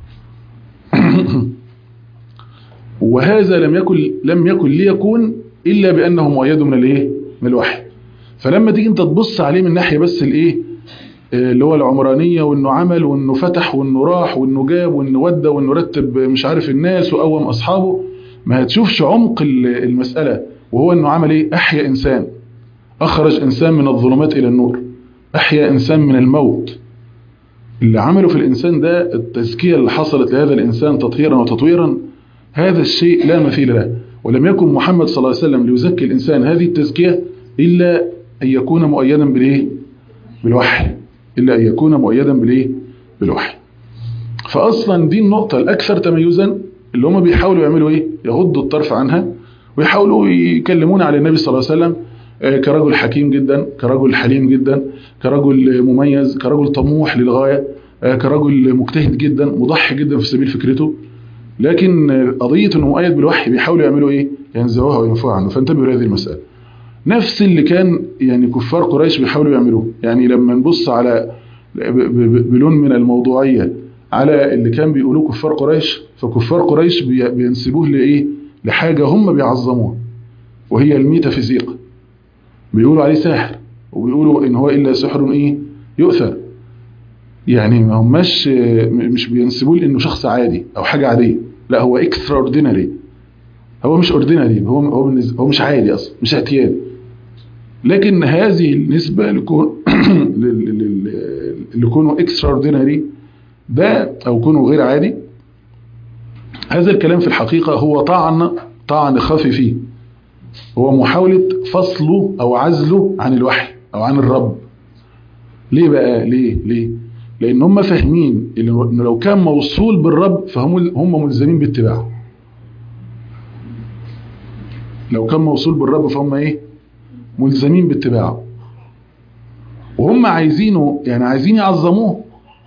وهذا لم يكن لم يكن ليكون الا بانه مؤيد من الايه من الوحي فلما تيجي انت تبص عليه من ناحيه بس الايه آه، اللي هو العمرانيه وانه عمل وانه فتح وانه راح وانه جاب وانه ودى وانه رتب مش عارف الناس وقوم اصحابه ما هتشوفش عمق ال- المساله وهو انه عمل ايه احيا انسان اخرج انسان من الظلمات الى النور احيا انسان من الموت اللي عمله في الانسان ده التزكيه اللي حصلت لهذا الانسان تطهيرا وتطويرا هذا الشيء لا مثيل له ولم يكن محمد صلى الله عليه وسلم ليزكي الانسان هذه التزكيه الا ان يكون مؤيدا بالايه بالوحي الا ان يكون مؤيدا بالايه بالوحي فاصلا دي النقطه الاكثر تميزا اللي هم بيحاولوا يعملوا ايه يغضوا الطرف عنها ويحاولوا يكلمون على النبي صلى الله عليه وسلم آه، كرجل حكيم جدا كرجل حليم جدا كرجل مميز كرجل طموح للغايه آه، كرجل مجتهد جدا مضحي جدا في سبيل فكرته لكن آه، قضيه انه مؤيد بالوحي بيحاولوا يعملوا ايه ينزعوها وينفوها عنه فانتبهوا لهذه المساله نفس اللي كان يعني كفار قريش بيحاولوا يعملوه يعني لما نبص على ب- ب- بلون من الموضوعيه على اللي كان بيقولوه كفار قريش فكفار قريش بي- بينسبوه لايه لحاجه هم بيعظموها وهي الميتافيزيق بيقولوا عليه ساحر وبيقولوا ان هو الا سحر ايه يؤثر يعني ما هماش مش بينسبوه لانه شخص عادي او حاجه عاديه لا هو اكسترا اوردينري هو مش اوردينري هو هو بالنسبة- هو مش عادي اصلا مش اعتيادي لكن هذه النسبه لكون لل- لل- لكونه اكسترا اوردينري ده او كونه غير عادي هذا الكلام في الحقيقة هو طعن طعن خفي فيه هو محاولة فصله أو عزله عن الوحي أو عن الرب ليه بقى ليه ليه لأن هم فاهمين إنه لو كان موصول بالرب فهم هم ملزمين باتباعه لو كان موصول بالرب فهم ايه ملزمين باتباعه وهم عايزينه يعني عايزين يعظموه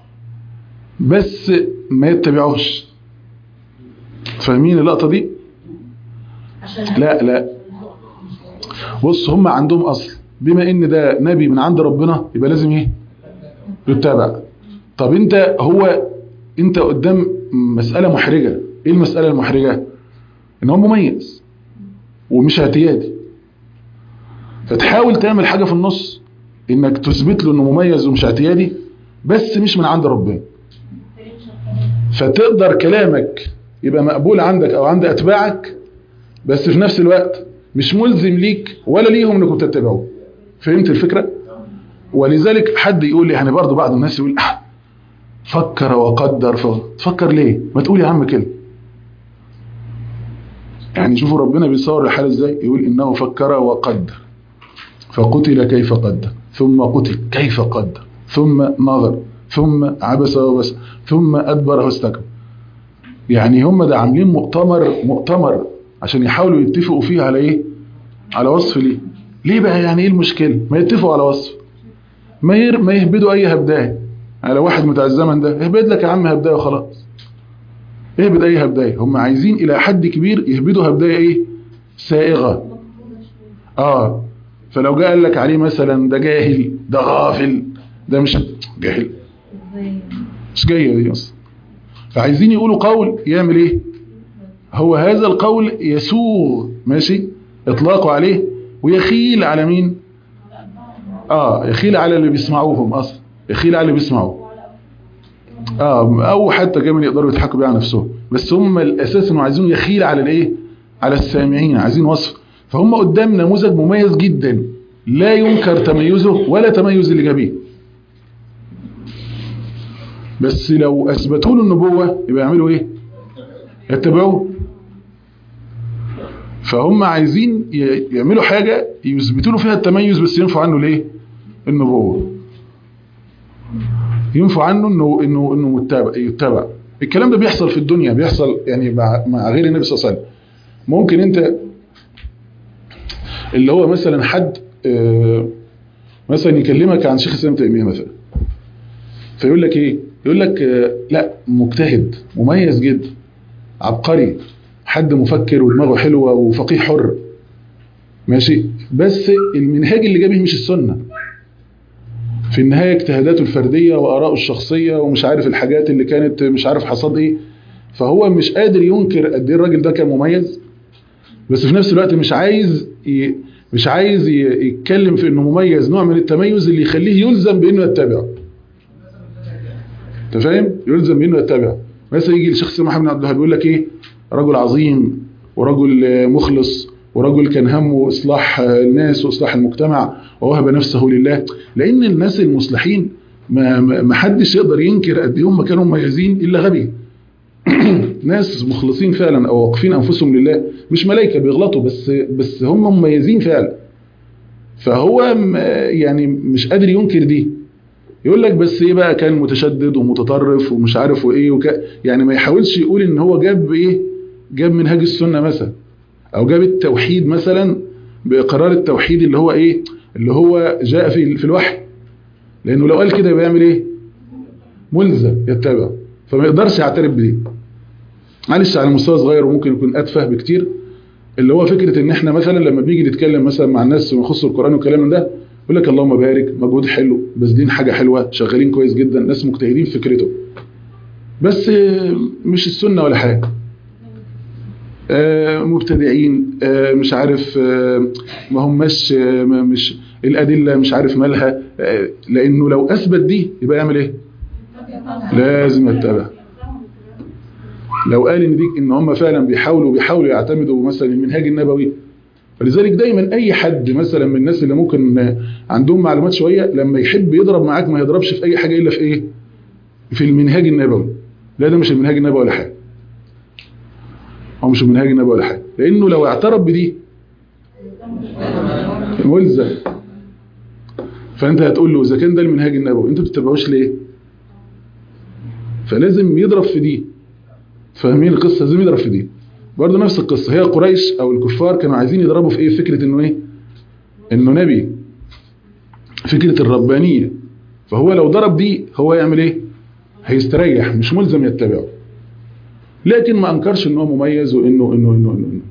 بس ما يتبعوش فاهمين اللقطة دي لا لا بص هم عندهم اصل بما ان ده نبي من عند ربنا يبقى لازم ايه يتبع طب انت هو انت قدام مسألة محرجة ايه المسألة المحرجة ان هو مميز ومش اعتيادي فتحاول تعمل حاجة في النص انك تثبت له انه مميز ومش اعتيادي بس مش من عند ربنا فتقدر كلامك يبقى مقبول عندك او عند اتباعك بس في نفس الوقت مش ملزم ليك ولا ليهم انكم تتبعوه فهمت الفكرة ولذلك حد يقول لي يعني برضه بعض الناس يقول آه فكر وقدر تفكر ليه ما تقول يا عم كده يعني شوفوا ربنا بيصور الحال ازاي يقول انه فكر وقدر فقتل كيف قدر ثم قتل كيف قدر ثم نظر ثم عبس وبس ثم ادبر واستكبر يعني هم ده عاملين مؤتمر مؤتمر عشان يحاولوا يتفقوا فيه على ايه على وصف ليه ليه بقى يعني ايه المشكله ما يتفقوا على وصف ما ير... ما يهبدوا اي هبدايه على واحد بتاع الزمن ده اهبد لك يا عم هبدايه وخلاص اهبد اي هبدايه هم عايزين الى حد كبير يهبدوا هبدايه ايه سائغه اه فلو جاء قال لك عليه مثلا ده جاهل ده غافل ده مش جاهل مش جايه دي اصلا فعايزين يقولوا قول يعمل ايه هو هذا القول يسوغ ماشي اطلاقه عليه ويخيل على مين اه يخيل على اللي بيسمعوهم اصلا يخيل على اللي بيسمعوه اه او حتى كمان يقدروا يضحكوا بيه على نفسهم بس هم الاساس انه عايزين يخيل على الايه على السامعين عايزين وصف فهم قدام نموذج مميز جدا لا ينكر تميزه ولا تميز اللي جابيه بس لو اثبتوا له النبوه يبقى يعملوا ايه يتبعوه فهم عايزين يعملوا حاجة يثبتوا له فيها التميز بس ينفع عنه ليه النبوة ينفع عنه انه انه انه متابع يتبع الكلام ده بيحصل في الدنيا بيحصل يعني مع مع غير النبي صلى الله عليه وسلم ممكن انت اللي هو مثلا حد مثلا يكلمك عن شيخ الاسلام تيميه مثلا فيقول لك ايه يقول لك لا مجتهد مميز جدا عبقري حد مفكر ودماغه حلوة وفقيه حر ماشي بس المنهاج اللي جابه مش السنة في النهاية اجتهاداته الفردية وآراءه الشخصية ومش عارف الحاجات اللي كانت مش عارف حصاد ايه فهو مش قادر ينكر قد ايه الراجل ده كان مميز بس في نفس الوقت مش عايز ي... مش عايز ي... يتكلم في انه مميز نوع من التميز اللي يخليه يلزم بانه يتبعه انت فاهم يلزم بانه يتبعه مثلا يجي الشخص محمد بن عبد الوهاب يقول لك ايه رجل عظيم ورجل مخلص ورجل كان همه إصلاح الناس وإصلاح المجتمع ووهب نفسه لله لأن الناس المصلحين ما, ما حدش يقدر ينكر قد هم كانوا مميزين إلا غبي ناس مخلصين فعلا أو واقفين أنفسهم لله مش ملائكة بيغلطوا بس بس هم مميزين فعلا فهو يعني مش قادر ينكر دي يقول لك بس ايه بقى كان متشدد ومتطرف ومش عارف وايه وك... يعني ما يحاولش يقول ان هو جاب ايه جاب منهاج السنة مثلا او جاب التوحيد مثلا باقرار التوحيد اللي هو ايه اللي هو جاء في في الوحي لانه لو قال كده يبقى يعمل ايه ملزم يتبع فما يقدرش يعترف بدي معلش على مستوى صغير وممكن يكون اتفه بكتير اللي هو فكرة ان احنا مثلا لما بنيجي نتكلم مثلا مع الناس ويخص القرآن والكلام من ده يقول لك اللهم بارك مجهود حلو باذلين حاجة حلوة شغالين كويس جدا ناس مجتهدين في فكرته بس مش السنة ولا حاجة مبتدعين مش عارف ما هماش مش الأدلة مش عارف مالها لأنه لو أثبت دي يبقى يعمل إيه لازم يتبع لو قال إن دي إن هم فعلا بيحاولوا بيحاولوا يعتمدوا مثلا المنهاج النبوي فلذلك دايما أي حد مثلا من الناس اللي ممكن عندهم معلومات شوية لما يحب يضرب معاك ما يضربش في أي حاجة إلا في إيه في المنهاج النبوي لا ده مش المنهاج النبوي ولا حاجة هو مش منهاج النبي ولا حاجه لانه لو اعترف بدي ملزم فانت هتقول له اذا كان ده المنهاج النبوي انتوا بتتبعوش ليه فلازم يضرب في دي فاهمين القصه لازم يضرب في دي برضه نفس القصه هي قريش او الكفار كانوا عايزين يضربوا في ايه فكره انه ايه انه نبي فكره الربانيه فهو لو ضرب دي هو يعمل ايه هيستريح مش ملزم يتبعه لكن ما انكرش ان هو مميز وانه انه انه انه, إنه.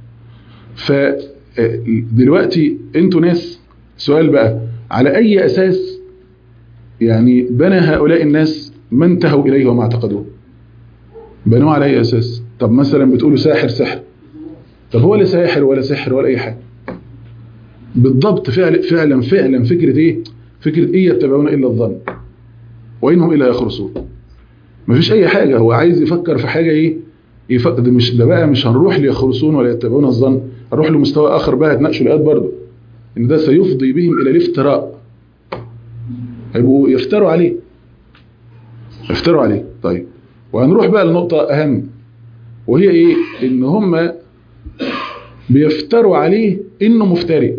فدلوقتي انتوا ناس سؤال بقى على اي اساس يعني بنى هؤلاء الناس ما انتهوا اليه وما اعتقدوه بنوه على اي اساس طب مثلا بتقولوا ساحر سحر طب هو لا ساحر ولا سحر ولا اي حاجه بالضبط فعلا فعلا فعلا فكره ايه فكره ايه يتبعون الا الظن وانهم الا يخرصون مفيش اي حاجه هو عايز يفكر في حاجه ايه يفكر ده مش ده بقى مش هنروح ليخرصون ولا يتبعون الظن هنروح لمستوى اخر بقى هتناقشوا الايات برضه ان ده سيفضي بهم الى الافتراء هيبقوا يفتروا عليه يفتروا عليه طيب وهنروح بقى لنقطة أهم وهي إيه إن هم بيفتروا عليه إنه مفتري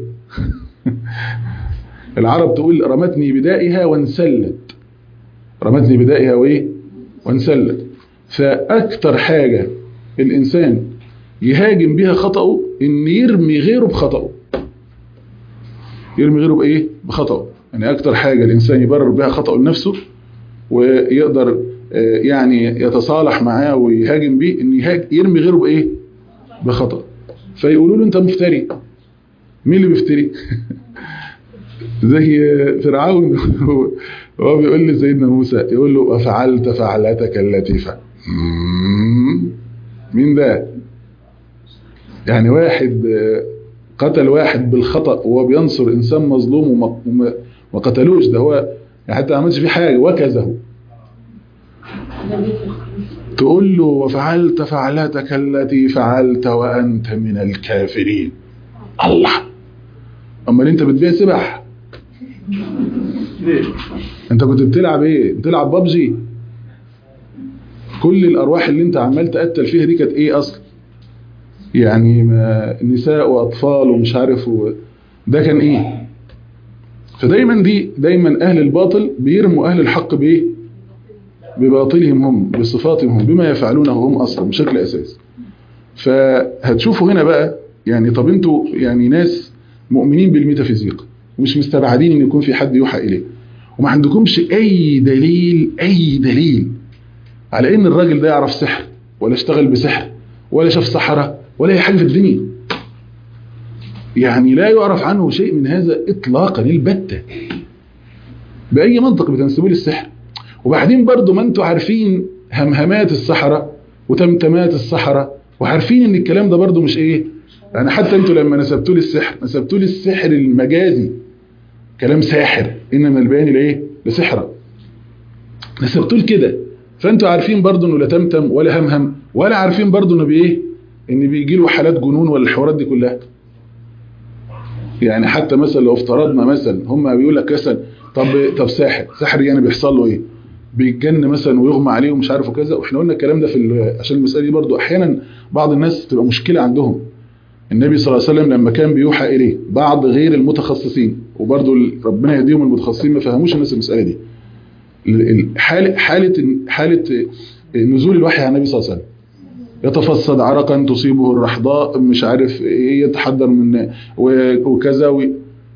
العرب تقول رمتني بدائها وانسلت رمتني بدائها وإيه وانسلت فأكتر حاجة الإنسان يهاجم بها خطأه إن يرمي غيره بخطأه يرمي غيره بإيه بخطأه يعني أكتر حاجة الإنسان يبرر بها خطأه لنفسه ويقدر يعني يتصالح معاه ويهاجم بيه ان يرمي غيره بايه بخطأ فيقولوا له انت مفتري مين اللي بيفتري زي فرعون هو بيقول لسيدنا موسى يقول له وفعلت فعلتك التي فعل مين ده يعني واحد قتل واحد بالخطأ وهو بينصر انسان مظلوم وما قتلوش ده هو يعني حتى ما عملش فيه حاجه وكزه تقول له وفعلت فعلتك التي فعلت وأنت من الكافرين الله أما انت بتبيع سبح انت كنت بتلعب ايه بتلعب بابجي كل الأرواح اللي انت عمال تقتل فيها دي كانت ايه أصلا يعني نساء وأطفال ومش عارف و... ده كان ايه فدايما دي دايما أهل الباطل بيرموا أهل الحق بايه بباطلهم هم بصفاتهم هم بما يفعلونه هم أصلا بشكل أساس فهتشوفوا هنا بقى يعني طب انتوا يعني ناس مؤمنين بالميتافيزيق ومش مستبعدين ان يكون في حد يوحى اليه وما عندكمش اي دليل اي دليل على ان الراجل ده يعرف سحر ولا اشتغل بسحر ولا شاف سحرة ولا اي حاجه في الدنيا يعني لا يعرف عنه شيء من هذا اطلاقا البتة باي منطق بتنسبوه للسحر وبعدين برضو ما انتوا عارفين همهمات السحرة وتمتمات السحرة وعارفين ان الكلام ده برضو مش ايه يعني حتى انتوا لما نسبتوا للسحر نسبتوا للسحر المجازي كلام ساحر انما البيان لايه لسحرة نسبتوا كده فانتوا عارفين برضو انه لا تمتم ولا همهم ولا عارفين برضو انه بايه ان بيجي له حالات جنون ولا الحوارات دي كلها يعني حتى مثلا لو افترضنا مثلا هم بيقول لك مثلا طب طب ساحر ساحر يعني بيحصل له ايه بيتجن مثلا ويغمى عليه ومش عارف وكذا واحنا قلنا الكلام ده في عشان المساله دي برضو احيانا بعض الناس تبقى مشكله عندهم النبي صلى الله عليه وسلم لما كان بيوحى اليه بعض غير المتخصصين وبرضو ربنا يهديهم المتخصصين ما فهموش الناس المساله دي حاله حاله حاله نزول الوحي على النبي صلى الله عليه وسلم يتفصد عرقا تصيبه الرحضاء مش عارف ايه يتحضر من وكذا و...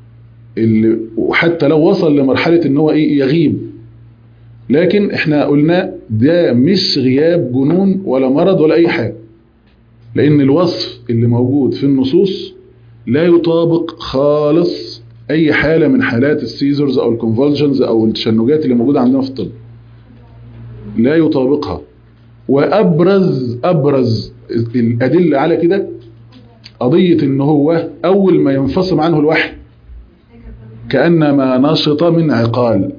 وحتى لو وصل لمرحله ان هو ايه يغيب لكن احنا قلنا ده مش غياب جنون ولا مرض ولا اي حاجة لان الوصف اللي موجود في النصوص لا يطابق خالص اي حالة من حالات السيزرز او الكونفولجنز او التشنجات اللي موجودة عندنا في الطب لا يطابقها وابرز ابرز الادلة على كده قضية ان هو اول ما ينفصم عنه الوحي كأنما نشط من عقال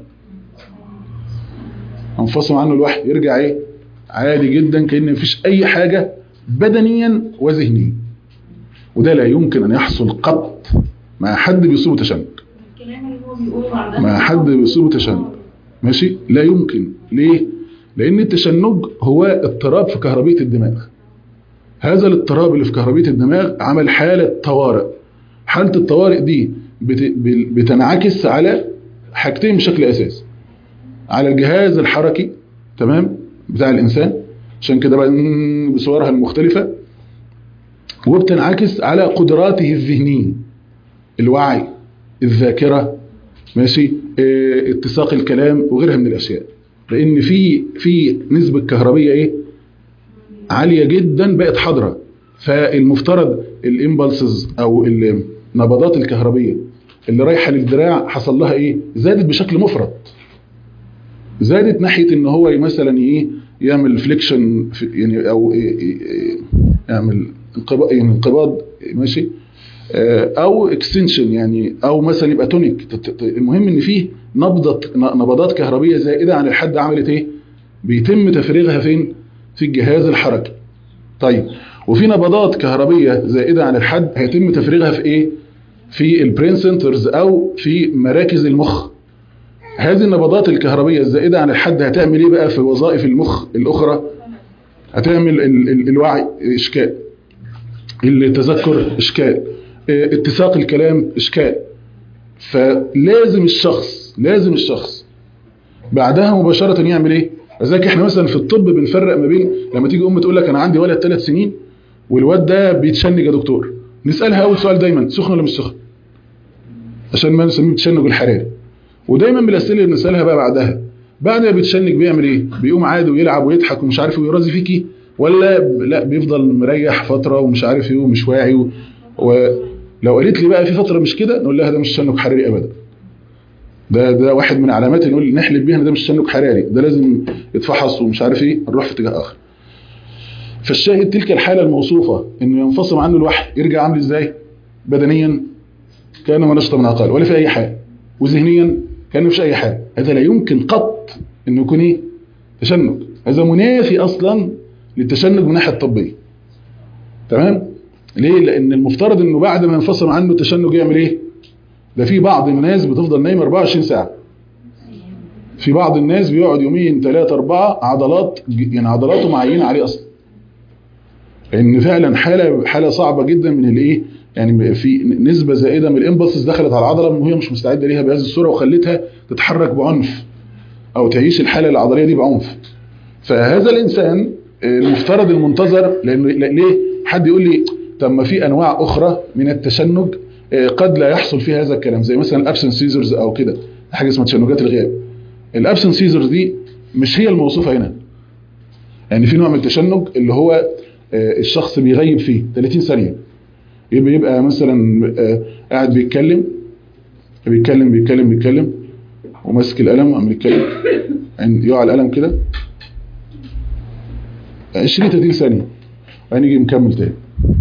انفصم عنه الوحي يرجع ايه عادي جدا كأن مفيش اي حاجة بدنيا وذهنيا وده لا يمكن ان يحصل قط مع حد بيصيبه تشنج مع حد بيصيبه تشنج ماشي لا يمكن ليه لان التشنج هو اضطراب في كهربية الدماغ هذا الاضطراب اللي في كهربية الدماغ عمل حالة طوارئ حالة الطوارئ دي بت- ب- بتنعكس على حاجتين بشكل أساسي على الجهاز الحركي تمام بتاع الإنسان عشان كده بقى ن- بصورها المختلفة وبتنعكس على قدراته الذهنية الوعي الذاكرة ماشي اه اتساق الكلام وغيرها من الأشياء لأن في في نسبة كهربية إيه عالية جدا بقت حاضرة فالمفترض الامبلسز او النبضات الكهربية اللي رايحة للدراع حصل لها ايه زادت بشكل مفرط زادت ناحية ان هو مثلا ايه يعمل فليكشن يعني او إيه إيه إيه يعمل انقباض يعني انقباض ماشي آه، او اكستنشن يعني او مثلا يبقى تونيك ت- ت- المهم ان فيه نبضة نبضات كهربية زائدة عن الحد عملت ايه بيتم تفريغها فين في الجهاز الحركي طيب وفي نبضات كهربية زائدة عن الحد هيتم تفريغها في ايه في البرين سنترز او في مراكز المخ هذه النبضات الكهربية الزائدة عن الحد هتعمل ايه بقى في وظائف المخ الاخرى هتعمل ال ال الوعي اشكال التذكر اشكال اه، اتساق الكلام اشكال فلازم الشخص لازم الشخص بعدها مباشرة يعمل ايه لذلك احنا مثلا في الطب بنفرق ما بين لما تيجي ام تقول لك انا عندي ولد ثلاث سنين والواد ده بيتشنج يا دكتور نسالها اول سؤال دايما سخن ولا مش سخن عشان ما نسميه التشنج الحراري ودايما من الاسئله اللي بنسالها بقى بعدها بعد ما بيتشنج بيعمل ايه بيقوم عادي ويلعب ويضحك ومش عارف ويرازي فيكي ولا ب- لا بيفضل مريح فتره ومش عارف ايه ومش واعي و... ولو قالت لي بقى في فتره مش كده نقول لها ده مش تشنج حراري ابدا ده ده واحد من علامات اللي نقول نحلف بيها ان ده مش تشنج حراري ده لازم يتفحص ومش عارف ايه نروح في اتجاه اخر فالشاهد تلك الحاله الموصوفه انه ينفصل عنه الوحي يرجع عامل ازاي بدنيا كانه نشط من عقال ولا في اي حاجه وذهنيا كانه مفيش اي حاجه هذا لا يمكن قط انه يكون ايه تشنج هذا منافي اصلا للتشنج من الناحيه الطبيه تمام ليه لان المفترض انه بعد ما ينفصل عنه التشنج يعمل ايه ده في بعض الناس بتفضل نايمه 24 ساعه في بعض الناس بيقعد يومين ثلاثة أربعة عضلات يعني عضلاته معينة عليه أصلا لأن فعلا حالة حالة صعبة جدا من الإيه يعني في نسبة زائدة من الإمبلسز دخلت على العضلة وهي مش مستعدة ليها بهذه الصورة وخلتها تتحرك بعنف أو تعيش الحالة العضلية دي بعنف فهذا الإنسان المفترض المنتظر لأنه ليه حد يقول لي طب ما في أنواع أخرى من التشنج قد لا يحصل فيها هذا الكلام زي مثلا الابسن سيزرز او كده حاجه اسمها تشنجات الغياب الابسن سيزرز دي مش هي الموصوفه هنا يعني في نوع من التشنج اللي هو الشخص بيغيب فيه 30 ثانيه يبقى يبقى مثلا قاعد بيتكلم بيتكلم بيتكلم بيتكلم وماسك القلم وعمال يتكلم يعني يقع القلم كده 20 30 ثانيه وبعدين يجي مكمل تاني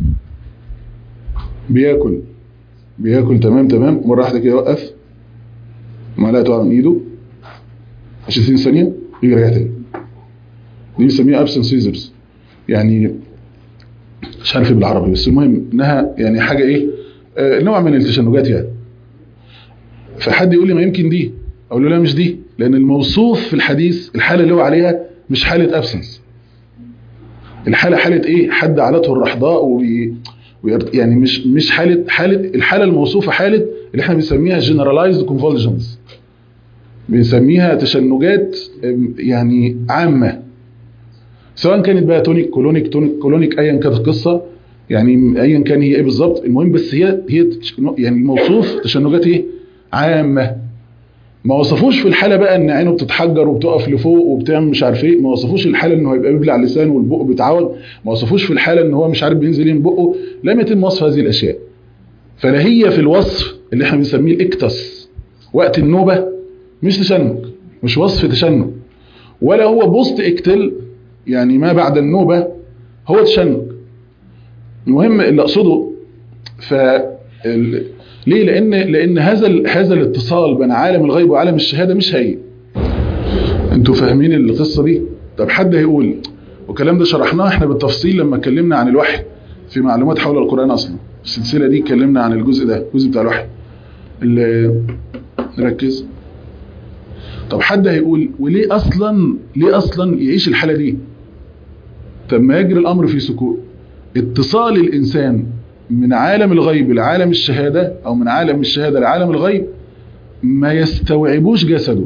بياكل بياكل تمام تمام مرة واحدة كده يوقف معلقة تقع من ايده 20 ثانية يجي راجع تاني دي بنسميها ابسن سيزرز يعني مش عارف بالعربي بس المهم انها يعني حاجة ايه آه نوع من التشنجات يعني فحد يقول لي ما يمكن دي اقول له لا مش دي لان الموصوف في الحديث الحالة اللي هو عليها مش حالة ابسنس الحالة حالة ايه حد عالته الرحضاء وبي يعني مش مش حاله حاله الحاله الموصوفه حاله اللي احنا بنسميها جنرالايزد كونفولجنز بنسميها تشنجات يعني عامه سواء كانت بقى تونيك كولونيك تونيك كولونيك ايا كانت القصه يعني ايا كان هي ايه بالظبط المهم بس هي هي يعني الموصوف تشنجات ايه عامه ما وصفوش في الحاله بقى ان عينه بتتحجر وبتقف لفوق وبتعمل مش عارف ايه ما وصفوش الحاله ان هو يبقى بيبلع لسانه والبق بيتعوج ما وصفوش في الحاله ان هو مش عارف بينزل من بقه لم يتم وصف هذه الاشياء فلا هي في الوصف اللي احنا بنسميه الاكتس وقت النوبه مش تشنج مش وصف تشنج ولا هو بوست اكتل يعني ما بعد النوبه هو تشنج المهم اللي اقصده ف ليه لان لان هذا هذا الاتصال بين عالم الغيب وعالم الشهاده مش هي انتوا فاهمين القصه دي طب حد هيقول والكلام ده شرحناه احنا بالتفصيل لما اتكلمنا عن الوحي في معلومات حول القران اصلا السلسله دي اتكلمنا عن الجزء ده الجزء بتاع الوحي اللي نركز طب حد هيقول وليه اصلا ليه اصلا يعيش الحاله دي طب ما يجري الامر في سكوت اتصال الإنسان من عالم الغيب لعالم الشهادة أو من عالم الشهادة لعالم الغيب ما يستوعبوش جسده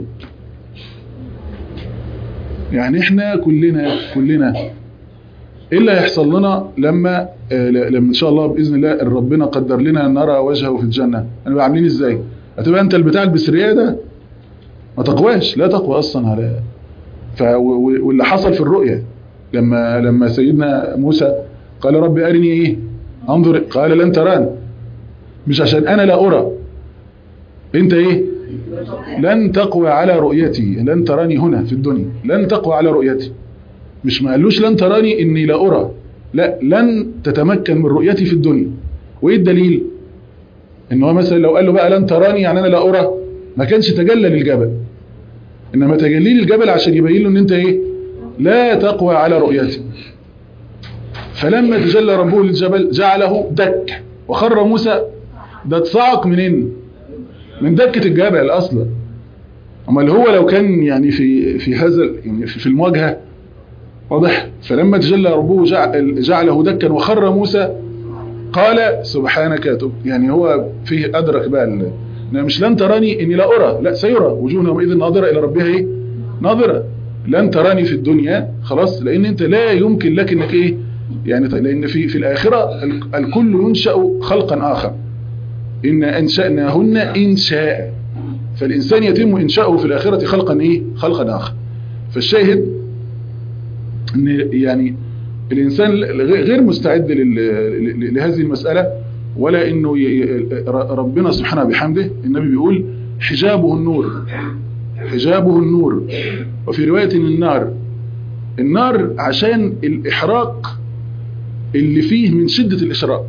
يعني احنا كلنا كلنا ايه اللي هيحصل لنا لما آه لما ان شاء الله باذن الله ربنا قدر لنا ان نرى وجهه في الجنه هنبقى عاملين ازاي هتبقى انت البتاع البسريه ده ما تقواش لا تقوى اصلا على ف واللي حصل في الرؤيه لما لما سيدنا موسى قال رب ارني ايه انظر قال لن تراني مش عشان انا لا ارى انت ايه لن تقوى على رؤيتي لن تراني هنا في الدنيا لن تقوى على رؤيتي مش ما قالوش لن تراني اني لا ارى لا لن تتمكن من رؤيتي في الدنيا وايه الدليل ان هو مثلا لو قال له بقى لن تراني يعني انا لا ارى ما كانش تجلى للجبل انما تجلي للجبل عشان يبين له ان انت ايه لا تقوى على رؤيتي فلما تجلى ربه للجبل جعله دك وخر موسى ده اتصعق منين من دكة الجبل اصلا اما اللي هو لو كان يعني في في هذا يعني في المواجهه واضح فلما تجلى ربه جعله دكا وخر موسى قال سبحانك تب يعني هو فيه ادرك بقى انها مش لن تراني اني لا ارى لا سيرى وجوهنا يومئذ ناظره الى ربها ايه ناظره لن تراني في الدنيا خلاص لان انت لا يمكن لك انك ايه يعني لان في في الاخره الكل ينشا خلقا اخر ان انشاناهن انشاء فالانسان يتم انشاؤه في الاخره خلقا ايه خلقا اخر فالشاهد ان يعني الانسان غير مستعد لهذه المساله ولا انه ربنا سبحانه بحمده النبي بيقول حجابه النور حجابه النور وفي روايه النار النار عشان الاحراق اللي فيه من شده الاشراق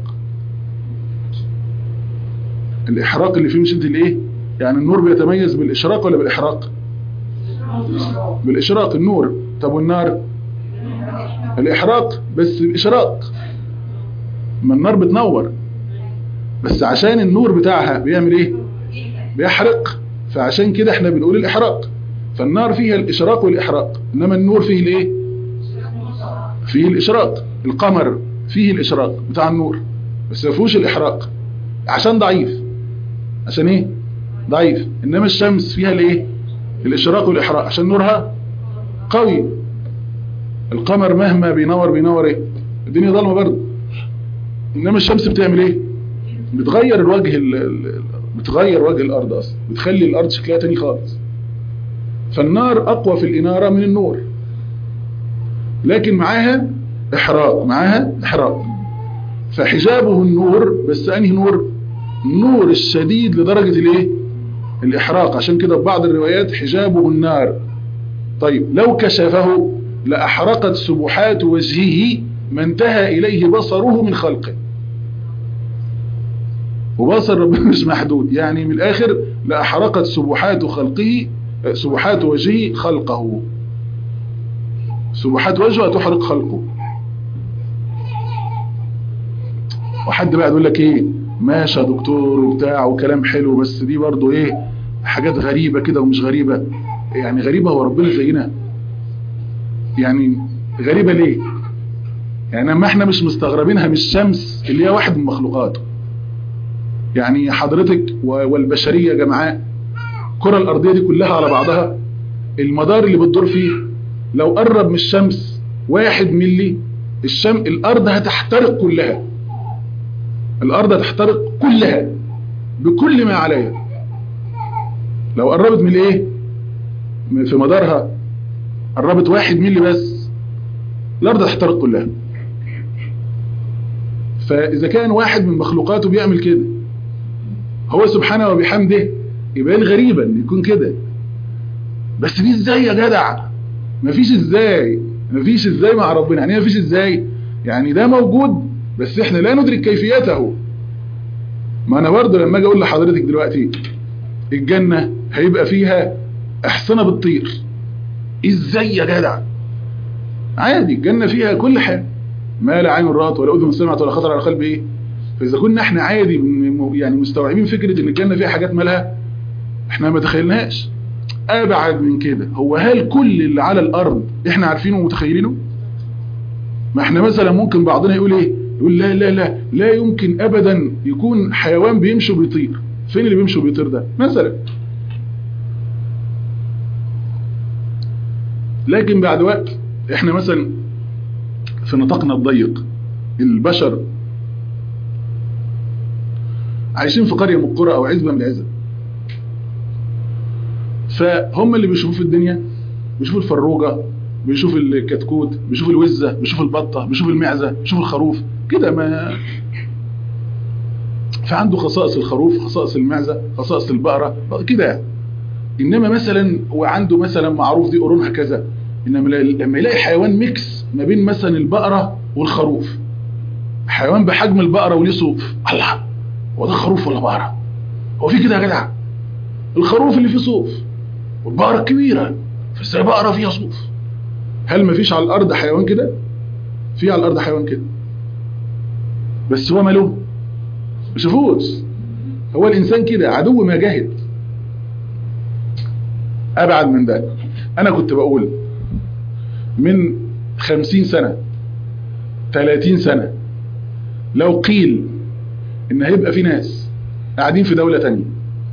الاحراق اللي فيه من شده الايه يعني النور بيتميز بالاشراق ولا بالاحراق بالاشراق النور طب والنار الإحراق بس الإشراق ما النار بتنور بس عشان النور بتاعها بيعمل ايه بيحرق فعشان كده احنا بنقول الإحراق فالنار فيها الإشراق والإحراق إنما النور فيه الايه فيه الإشراق القمر فيه الإشراق بتاع النور بس ما فيهوش الإحراق عشان ضعيف عشان ايه ضعيف إنما الشمس فيها الايه الإشراق والإحراق عشان نورها قوي القمر مهما بينور بينور ايه الدنيا ضلمه برضه انما الشمس بتعمل ايه بتغير الوجه ال... ال... بتغير وجه الارض اصلا بتخلي الارض شكلها تاني خالص فالنار اقوى في الاناره من النور لكن معاها احراق معاها احراق فحجابه النور بس انهي نور النور الشديد لدرجه الايه الاحراق عشان كده في بعض الروايات حجابه النار طيب لو كشفه لأحرقت سبحات وجهه ما انتهى إليه بصره من خلقه وبصر ربنا مش محدود يعني من الآخر لأحرقت سبحات خلقه سبحات وجهه خلقه سبحات وجهه تحرق خلقه وحد بقى يقول لك ايه ماشي يا دكتور وبتاع وكلام حلو بس دي برضو ايه حاجات غريبة كده ومش غريبة يعني غريبة هو ربنا زينا يعني غريبة ليه يعني اما احنا مش مستغربينها من الشمس اللي هي واحد من مخلوقاته يعني حضرتك والبشرية جمعاء الكرة الارضية دي كلها على بعضها المدار اللي بتدور فيه لو قرب من الشمس واحد ملي الشم الارض هتحترق كلها الارض هتحترق كلها بكل ما عليها لو قربت من ايه في مدارها قربت واحد ملي بس الارض هتحترق كلها فاذا كان واحد من مخلوقاته بيعمل كده هو سبحانه وبحمده يبان غريبا ان يكون كده بس دي ازاي يا جدع مفيش ازاي مفيش ازاي مع ربنا يعني مفيش ازاي يعني ده موجود بس احنا لا ندرك كيفيته ما انا برضه لما اجي اقول لحضرتك دلوقتي الجنة هيبقى فيها احصنة بتطير ازاي يا جدع عادي الجنة فيها كل حاجة ما لا عين رأت ولا اذن سمعت ولا خطر على قلب ايه فاذا كنا احنا عادي يعني مستوعبين فكرة ان الجنة فيها حاجات مالها احنا ما تخيلناش ابعد من كده هو هل كل اللي على الارض احنا عارفينه ومتخيلينه ما احنا مثلا ممكن بعضنا يقول ايه يقول لا لا لا لا يمكن ابدا يكون حيوان بيمشي وبيطير فين اللي بيمشي وبيطير ده مثلا لكن بعد وقت احنا مثلا في نطاقنا الضيق البشر عايشين في قرية من القرى او عزبة من العزب فهم اللي بيشوفوا في الدنيا بيشوفوا الفروجة بيشوف الكتكوت بيشوف الوزة بيشوف البطة بيشوف المعزة بيشوف الخروف كده ما فعنده خصائص الخروف خصائص المعزة خصائص البقرة كده انما مثلا وعنده مثلا معروف دي قرونها كذا انما لما يلاقي حيوان ميكس ما بين مثلا البقرة والخروف حيوان بحجم البقرة وليه صوف الله هو ده خروف ولا بقرة هو في كده يا جدع الخروف اللي فيه صوف والبقرة الكبيرة فازاي بقرة فيها صوف هل ما فيش على الارض حيوان كده في على الارض حيوان كده بس هو ماله ما شافوش هو الانسان كده عدو ما جاهد ابعد من ده انا كنت بقول من خمسين سنة ثلاثين سنة لو قيل ان هيبقى في ناس قاعدين في دولة تانية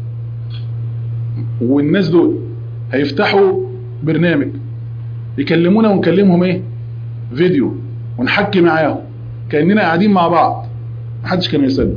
والناس دول هيفتحوا برنامج يكلمونا ونكلمهم ايه فيديو ونحكي معاهم كأننا قاعدين مع بعض محدش كان يصدق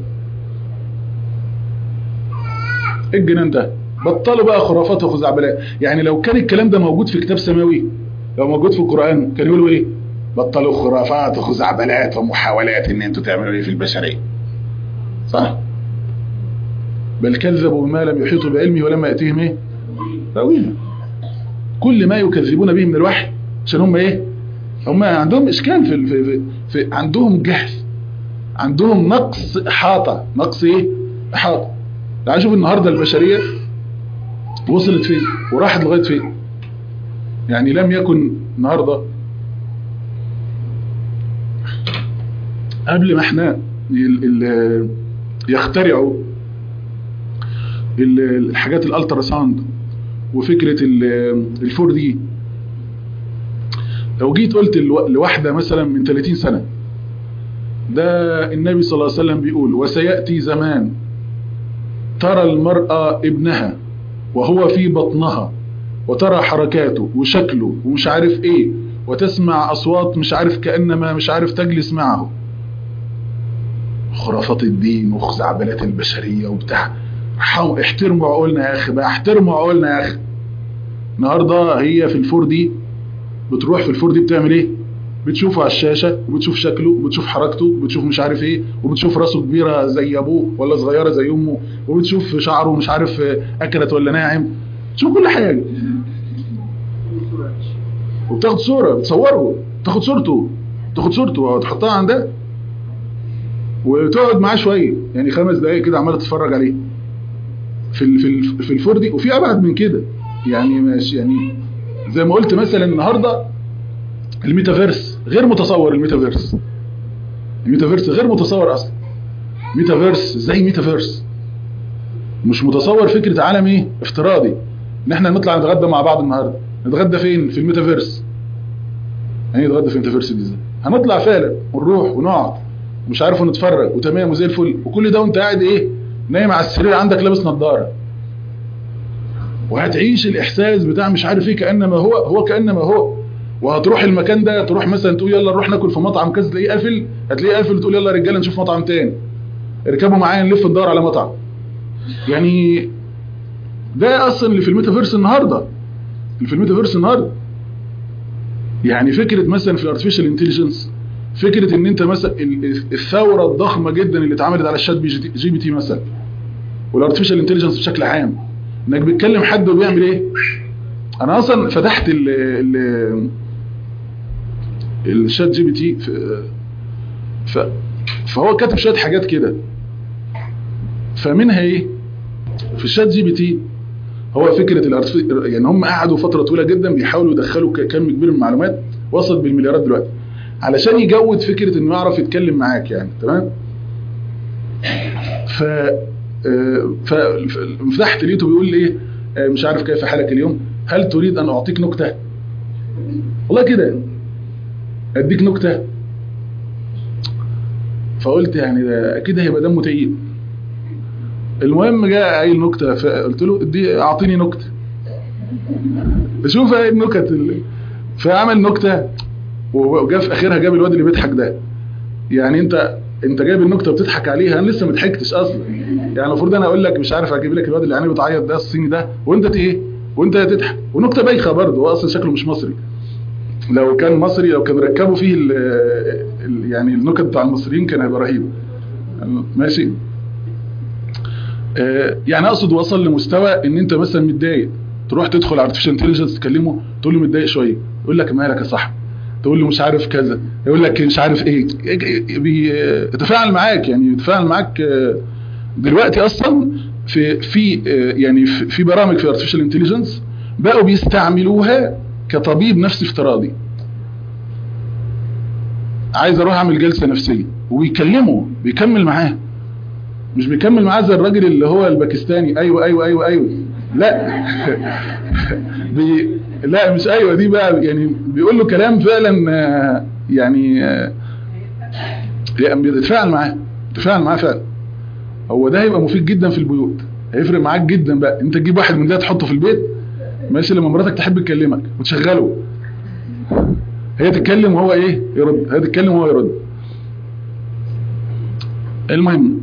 ايه الجنان ده بطلوا بقى خرافات وخزعبلات يعني لو كان الكلام ده موجود في كتاب سماوي لو موجود في القرآن كان يقولوا ايه بطلوا خرافات وخزعبلات ومحاولات ان انتوا تعملوا ايه في البشرية صح بل كذبوا بما لم يحيطوا بعلمه ولما يأتيهم ايه تأويله كل ما يكذبون به من الوحي عشان هم ايه هم عندهم اشكال في, في, في, في عندهم جهل عندهم نقص احاطة نقص ايه احاطة تعال شوف النهاردة البشرية وصلت فين وراحت لغاية فين يعني لم يكن النهاردة قبل ما احنا ال ال يخترعوا ال الحاجات الالترا ساوند وفكرة الفور دي لو جيت قلت لواحدة مثلا من 30 سنة ده النبي صلى الله عليه وسلم بيقول وسيأتي زمان ترى المرأة ابنها وهو في بطنها وترى حركاته وشكله ومش عارف ايه وتسمع اصوات مش عارف كأنما مش عارف تجلس معه خرافات الدين وخزعبلات البشرية وبتاع احترموا عقولنا يا اخي بقى احترموا عقولنا يا اخي النهاردة هي في الفور دي بتروح في الفور دي بتعمل ايه بتشوفه على الشاشة وبتشوف شكله وبتشوف حركته وبتشوف مش عارف ايه وبتشوف راسه كبيرة زي ابوه ولا صغيرة زي امه وبتشوف شعره مش عارف اكلت ولا ناعم تشوف كل حاجة وبتاخد صورة بتصوره تاخد صورته تاخد صورته وتحطها عندها وتقعد معاه شوية يعني خمس دقايق كده عمالة تتفرج عليه في ال في ال في الفور دي وفي ابعد من كده يعني ماشي يعني زي ما قلت مثلا النهارده الميتافيرس غير متصور الميتافيرس الميتافيرس غير متصور اصلا ميتافيرس زي ميتافيرس مش متصور فكرة عالم ايه افتراضي ان احنا نطلع نتغدى مع بعض النهارده نتغدى فين في الميتافيرس يعني نتغدى في الميتافيرس دي ازاي هنطلع فعلا ونروح ونقعد مش عارف ونتفرج وتمام وزي الفل وكل ده وانت قاعد ايه نايم على السرير عندك لابس نظاره وهتعيش الاحساس بتاع مش عارف ايه كانما هو هو كانما هو وهتروح المكان ده تروح مثلا تقول يلا نروح ناكل في مطعم كذا تلاقيه قافل هتلاقيه قافل وتقول يلا يا رجاله نشوف مطعم تاني اركبوا معايا نلف ندور على مطعم يعني ده اصلا اللي في الميتافيرس النهارده اللي في الميتافيرس النهارده يعني فكره مثلا في الارتفيشال انتليجنس فكره ان انت مثلا الثوره الضخمه جدا اللي اتعملت على الشات جي بي تي مثلا والارتفيشال انتليجنس بشكل عام انك بتكلم حد وبيعمل ايه انا اصلا فتحت ال ال الشات جي بي تي ف فهو كاتب شويه حاجات كده فمنها ايه في الشات جي بي تي هو فكره الارتفيشال يعني هم قعدوا فتره طويله جدا بيحاولوا يدخلوا كم كبير من المعلومات وصلت بالمليارات دلوقتي علشان يجود فكره انه يعرف يتكلم معاك يعني تمام ف ففتحت لقيته بيقول لي ايه مش عارف كيف حالك اليوم هل تريد ان اعطيك نكته والله كده اديك نكته فقلت يعني ده اكيد هيبقى دمه تقيل المهم جاء قايل نكته فقلت له دي اعطيني نكته شوف ايه النكت اللي فعمل نكته وجا في اخرها جاب الواد اللي بيضحك ده يعني انت انت جايب النكته بتضحك عليها انا لسه ما ضحكتش اصلا يعني المفروض انا اقول لك مش عارف اجيب لك الواد اللي عينيه بتعيط ده الصيني ده وانت ت- ايه وانت تضحك ونكته بايخه برضه هو اصلا شكله مش مصري لو كان مصري لو كان ركبوا فيه ال ال يعني النكت بتاع المصريين كان هيبقى رهيب ماشي آه، يعني اقصد وصل لمستوى ان انت مثلا متضايق تروح تدخل على artificial intelligence تكلمه تقول له متضايق شويه يقول لك مالك يا صاحبي تقول له مش عارف كذا يقول لك مش عارف ايه بيتفاعل معاك يعني بيتفاعل معاك آه، دلوقتي اصلا في في آه، يعني في في برامج في artificial intelligence بقوا بيستعملوها كطبيب نفسي افتراضي عايز اروح اعمل جلسه نفسيه وبيكلمه بيكمل معاه مش بيكمل معاه زي الراجل اللي هو الباكستاني ايوه ايوه ايوه ايوه لا بي لا مش ايوه دي بقى يعني بيقول له كلام فعلا آه، يعني آه، يعني بيتفاعل معاه بيتفاعل معاه فعلا هو ده هيبقى مفيد جدا في البيوت هيفرق معاك جدا بقى انت تجيب واحد من ده تحطه في البيت ماشي لما مراتك تحب تكلمك وتشغله هي تتكلم وهو ايه يرد هي تتكلم وهو يرد المهم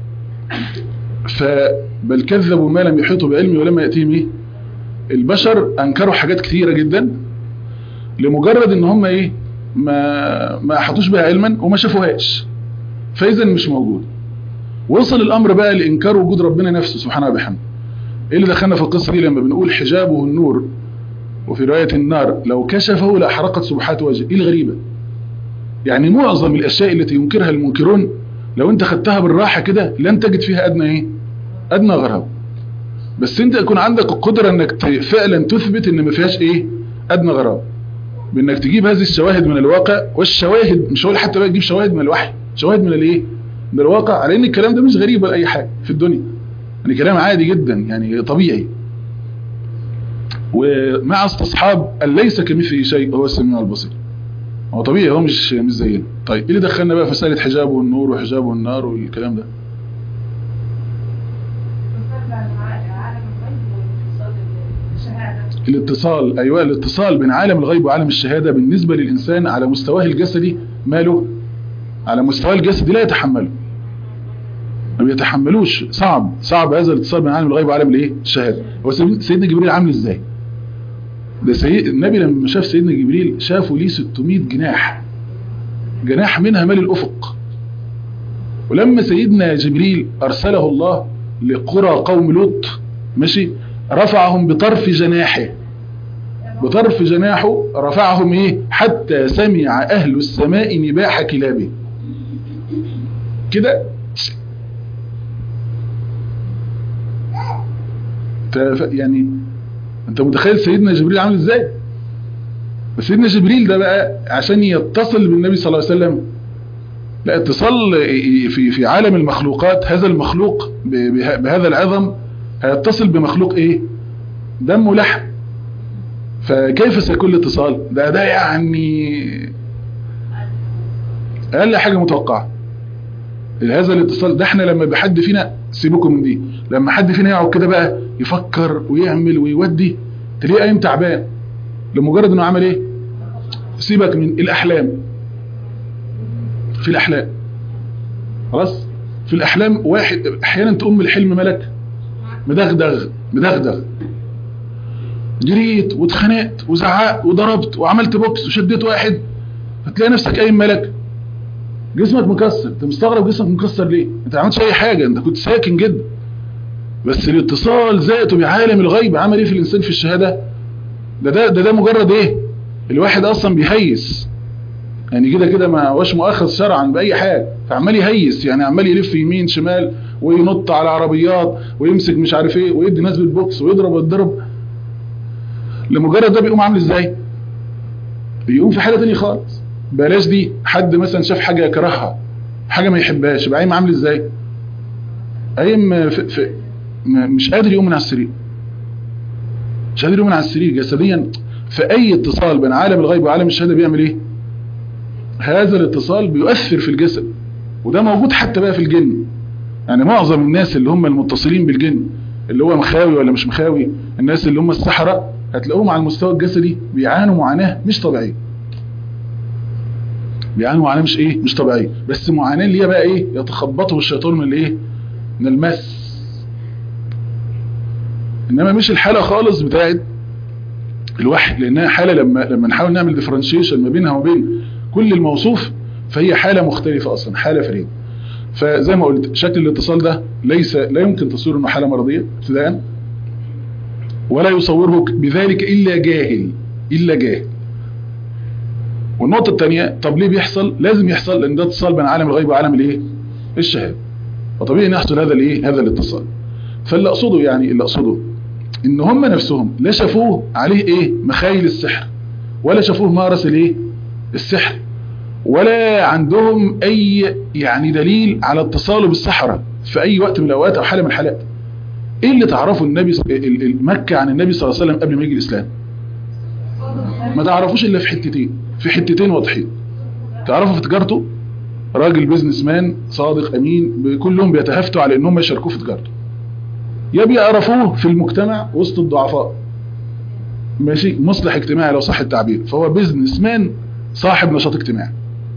فبل كذبوا ما لم يحيطوا بعلمه ولما يأتيهم ايه البشر انكروا حاجات كثيرة جدا لمجرد ان هم ايه ما ما احاطوش بها علما وما شافوهاش فاذا مش موجود وصل الامر بقى لانكار وجود ربنا نفسه سبحانه وبحمده ايه اللي دخلنا في القصه دي لما بنقول حجابه النور وفي روايه النار لو كشفه لاحرقت سبحات وجهه ايه الغريبه يعني معظم الاشياء التي ينكرها المنكرون لو انت خدتها بالراحه كده لن تجد فيها ادنى ايه ادنى غرابه بس انت يكون عندك القدره انك ت- فعلا تثبت ان ما فيهاش ايه ادنى غرابه بانك تجيب هذه الشواهد من الواقع والشواهد مش هقول حتى بقى تجيب شواهد من الوحي شواهد من الايه من الواقع على ان الكلام ده مش غريب ولا اي حاجه في الدنيا يعني كلام عادي جدا يعني طبيعي ومع استصحاب ان ليس كمثله شيء هو السميع البصير هو طبيعي هو مش مش زينا طيب ايه اللي دخلنا بقى في مساله حجابه والنور وحجابه النار والكلام ده الاتصال ايوه الاتصال بين عالم الغيب وعالم الشهاده بالنسبه للانسان على مستواه الجسدي ماله على مستواه الجسدي لا يتحمله ما بيتحملوش صعب صعب هذا الاتصال بين عالم الغيب وعالم الايه الشهاده هو سيد- سيدنا جبريل عامل ازاي ده سيد النبي لما شاف سيدنا جبريل شافه ليه 600 جناح جناح منها مال الافق ولما سيدنا جبريل ارسله الله لقرى قوم لوط ماشي رفعهم بطرف جناحه بطرف جناحه رفعهم ايه حتى سمع اهل السماء نباح كلابه كده ف- ف- يعني انت متخيل سيدنا جبريل عامل ازاي سيدنا جبريل ده بقى عشان يتصل بالنبي صلى الله عليه وسلم لا اتصال في في عالم المخلوقات هذا المخلوق ب- به- بهذا العظم هيتصل بمخلوق ايه دم ولحم فكيف سيكون الاتصال ده ده يعني اقل حاجه متوقعه هذا الاتصال ده احنا لما بحد فينا سيبكم من دي لما حد فينا يقعد كده بقى يفكر ويعمل ويودي تلاقيه قايم تعبان لمجرد انه عمل ايه سيبك من الاحلام في الاحلام خلاص في الاحلام واحد احيانا تقوم الحلم ملك مدغدغ مدغدغ جريت واتخانقت وزعقت وضربت وعملت بوكس وشديت واحد هتلاقي نفسك قايم ملك جسمك مكسر انت مستغرب جسمك مكسر ليه انت ما عملتش اي حاجه انت كنت ساكن جدا بس الاتصال ذاته بعالم الغيب عمل ايه في الانسان في الشهاده ده ده ده, ده مجرد ايه الواحد اصلا بيهيس يعني كده كده ما هوش مؤاخذ شرعا باي حاجه فعمال يهيس يعني عمال يلف يمين شمال وينط على عربيات ويمسك مش عارف ايه ويدي ناس بالبوكس ويضرب ويضرب لمجرد ده بيقوم عامل ازاي بيقوم في حاله تانية خالص بلاش دي حد مثلا شاف حاجه يكرهها حاجه ما يحبهاش يبقى قايم عامل ازاي قايم في في م- مش قادر يقوم من على السرير مش قادر يقوم من على السرير جسديا فاي اتصال بين عالم الغيب وعالم الشهاده بيعمل ايه هذا الاتصال بيؤثر في الجسد وده موجود حتى بقى في الجن يعني معظم الناس اللي هم المتصلين بالجن اللي هو مخاوي ولا مش مخاوي الناس اللي هم السحرة هتلاقوهم على المستوى الجسدي بيعانوا معاناة مش طبيعية بيعانوا معاناة مش ايه مش طبيعية بس معاناة اللي هي بقى ايه يتخبطوا الشيطان من الايه من المس انما مش الحالة خالص بتاعت الوحي لانها حالة لما لما نحاول نعمل ديفرنشيشن ما بينها وبين كل الموصوف فهي حالة مختلفة اصلا حالة فريدة فزي ما قلت شكل الاتصال ده ليس لا يمكن تصويره انه حالة مرضية ابتداء ولا يصوره بذلك الا جاهل الا جاهل والنقطة الثانية طب ليه بيحصل لازم يحصل لان ده اتصال بين عالم الغيب وعالم الايه الشهادة فطبيعي ان يحصل هذا الايه هذا الاتصال فاللي اقصده يعني اللي اقصده ان هم نفسهم لا شافوه عليه ايه مخايل السحر ولا شافوه مارس الايه السحر ولا عندهم اي يعني دليل على اتصاله بالسحرة في اي وقت من الاوقات او حالة من الحالات ايه اللي تعرفه النبي مكة عن النبي صلى الله عليه وسلم قبل ما يجي الاسلام ما تعرفوش الا في حتتين في حتتين واضحين تعرفوا في تجارته راجل بيزنس مان صادق امين كلهم بيتهافتوا على انهم يشاركوه في تجارته يا بيعرفوه في المجتمع وسط الضعفاء ماشي مصلح اجتماعي لو صح التعبير فهو بيزنس مان صاحب نشاط اجتماعي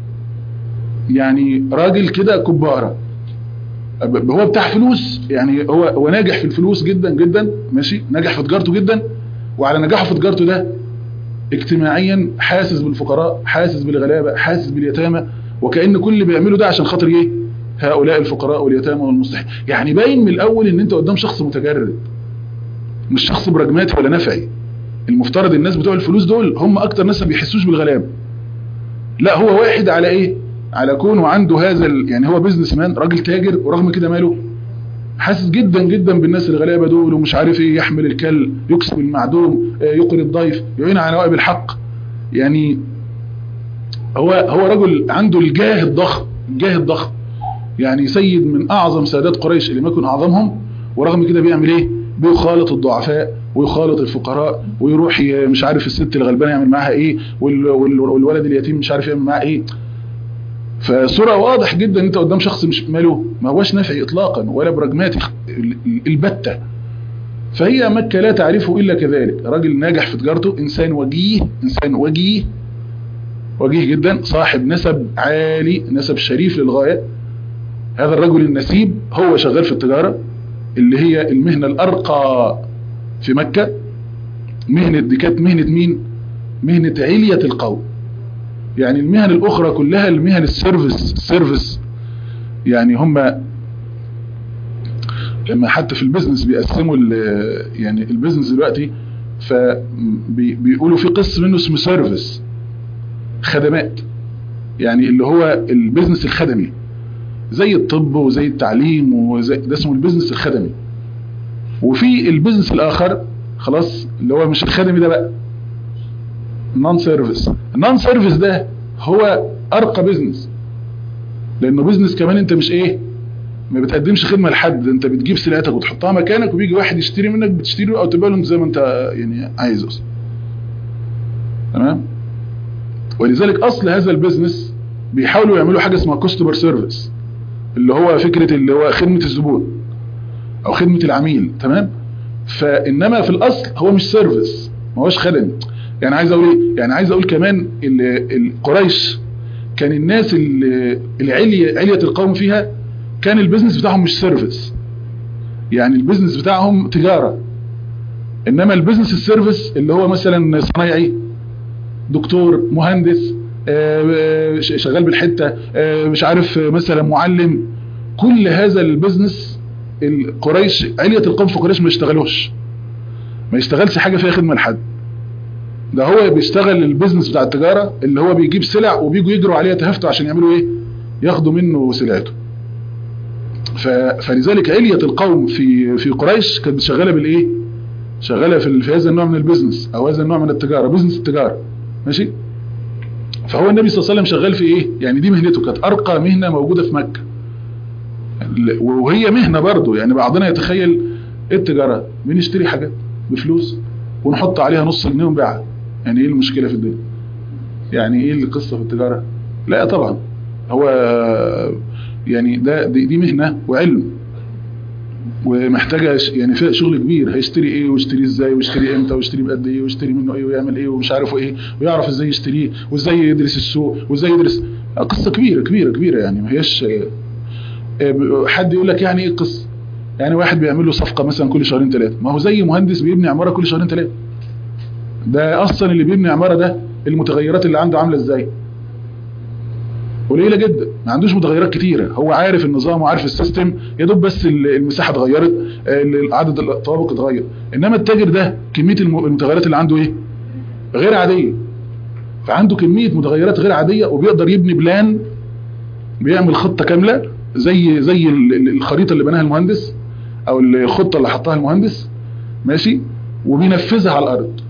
يعني راجل كده كبارة هو بتاع فلوس يعني هو هو ناجح في الفلوس جدا جدا ماشي ناجح في تجارته جدا وعلى نجاحه في تجارته ده اجتماعيا حاسس بالفقراء حاسس بالغلابة حاسس باليتامى وكأن كل اللي بيعمله ده عشان خاطر ايه هؤلاء الفقراء واليتامى والمستحيل يعني باين من الاول ان انت قدام شخص متجرد مش شخص براجماتي ولا نفعي المفترض الناس بتوع الفلوس دول هم اكتر ناس ما بيحسوش بالغلابة لا هو واحد على ايه على كونه عنده هذا ال... يعني هو بيزنس مان راجل تاجر ورغم كده ماله حاسس جدا جدا بالناس الغلابه دول ومش عارف ايه يحمل الكل يكسب المعدوم يقري الضيف يعين على نوائب الحق يعني هو هو رجل عنده الجاه الضخم الجاه الضخم يعني سيد من اعظم سادات قريش اللي ما يكون اعظمهم ورغم كده بيعمل ايه بيخالط الضعفاء ويخالط الفقراء ويروح مش عارف الست الغلبانه يعمل معاها ايه والولد اليتيم مش عارف يعمل معاه ايه فصورة واضح جدا انت قدام شخص مش ماله ما هوش نافعي اطلاقا ولا براجماتي البتة فهي مكة لا تعرفه الا كذلك راجل ناجح في تجارته انسان وجيه انسان وجيه وجيه جدا صاحب نسب عالي نسب شريف للغاية هذا الرجل النسيب هو شغال في التجارة اللي هي المهنة الارقى في مكة مهنة دي كانت مهنة مين مهنة علية القوم يعني المهن الاخرى كلها المهن السيرفيس السيرفيس يعني هم لما حتى في البيزنس بيقسموا يعني البيزنس دلوقتي فبيقولوا في قسم منه اسمه سيرفيس خدمات يعني اللي هو البيزنس الخدمي زي الطب وزي التعليم وزي ده اسمه البيزنس الخدمي وفي البيزنس الاخر خلاص اللي هو مش الخدمي ده بقى نون سيرفيس النون سيرفيس ده هو ارقى بيزنس لانه بيزنس كمان انت مش ايه ما بتقدمش خدمه لحد انت بتجيب سلعتك وتحطها مكانك وبيجي واحد يشتري منك بتشتري او تبيع له زي ما انت يعني عايز اصلا تمام ولذلك اصل هذا البيزنس بيحاولوا يعملوا حاجه اسمها كاستمر سيرفيس اللي هو فكره اللي هو خدمه الزبون او خدمه العميل تمام فانما في الاصل هو مش سيرفيس ما هوش خدمه يعني عايز اقول ايه يعني عايز اقول كمان قريش كان الناس اللي علية علية القوم فيها كان البيزنس بتاعهم مش سيرفيس يعني البيزنس بتاعهم تجارة انما البيزنس السيرفيس اللي هو مثلا صنايعي دكتور مهندس شغال بالحتة مش عارف مثلا معلم كل هذا البيزنس القريش علية القوم في قريش ما يشتغلوش ما يشتغلش حاجة فيها خدمة لحد ده هو بيشتغل البيزنس بتاع التجارة اللي هو بيجيب سلع وبيجوا يجروا عليها تهفتوا عشان يعملوا ايه ياخدوا منه سلعته فلذلك علية القوم في في قريش كانت شغالة بالايه شغالة في, في هذا النوع من البيزنس او هذا النوع من التجارة بيزنس التجارة ماشي فهو النبي صلى الله عليه وسلم شغال في ايه يعني دي مهنته كانت ارقى مهنة موجودة في مكة وهي مهنة برضه يعني بعضنا يتخيل التجارة بنشتري حاجات بفلوس ونحط عليها نص جنيه ونبيعها يعني ايه المشكلة في الدنيا يعني ايه القصة في التجارة لا طبعا هو يعني ده دي, دي مهنه وعلم ومحتاجه ش- يعني فيها شغل كبير هيشتري ايه ويشتريه ازاي ويشتري امتى ويشتري بقد ايه ويشتري منه ايه ويعمل ايه ومش عارف ايه ويعرف ازاي يشتريه وازاي يدرس السوق وازاي يدرس قصه كبيره كبيره كبيره يعني ما هياش آه، آه، حد يقول لك يعني ايه القصه يعني واحد بيعمل له صفقه مثلا كل شهرين ثلاثه ما هو زي مهندس بيبني عماره كل شهرين ثلاثه ده اصلا اللي بيبني عماره ده المتغيرات اللي عنده عامله ازاي قليله جدا ما عندوش متغيرات كتيره هو عارف النظام وعارف السيستم يا دوب بس ال- المساحه اتغيرت آه، ال- عدد الطوابق اتغير انما التاجر ده كميه الم- المتغيرات اللي عنده ايه غير عاديه فعنده كميه متغيرات غير عاديه وبيقدر يبني بلان بيعمل خطه كامله زي زي ال- ال- الخريطه اللي بناها المهندس او الخطه اللي حطها المهندس ماشي وبينفذها على الارض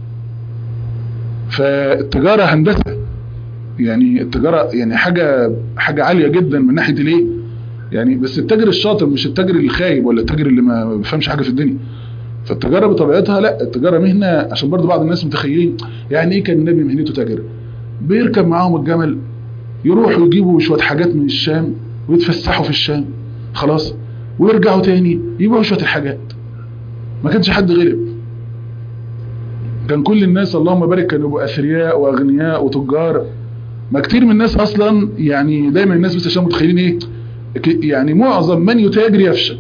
فالتجاره هندسه يعني التجاره يعني حاجه حاجه عاليه جدا من ناحيه الايه يعني بس التاجر الشاطر مش التاجر الخايب ولا التاجر اللي ما بيفهمش حاجه في الدنيا فالتجاره بطبيعتها لا التجاره مهنه عشان برضو بعض الناس متخيلين يعني ايه كان النبي مهنته تاجر بيركب معاهم الجمل يروحوا يجيبوا شويه حاجات من الشام ويتفسحوا في الشام خلاص ويرجعوا تاني يبيعوا شويه الحاجات ما كانش حد غلب كان كل الناس اللهم بارك كانوا يبقوا اثرياء واغنياء وتجار ما كتير من الناس اصلا يعني دايما الناس بس عشان متخيلين ايه ك- يعني معظم من يتاجر يفشل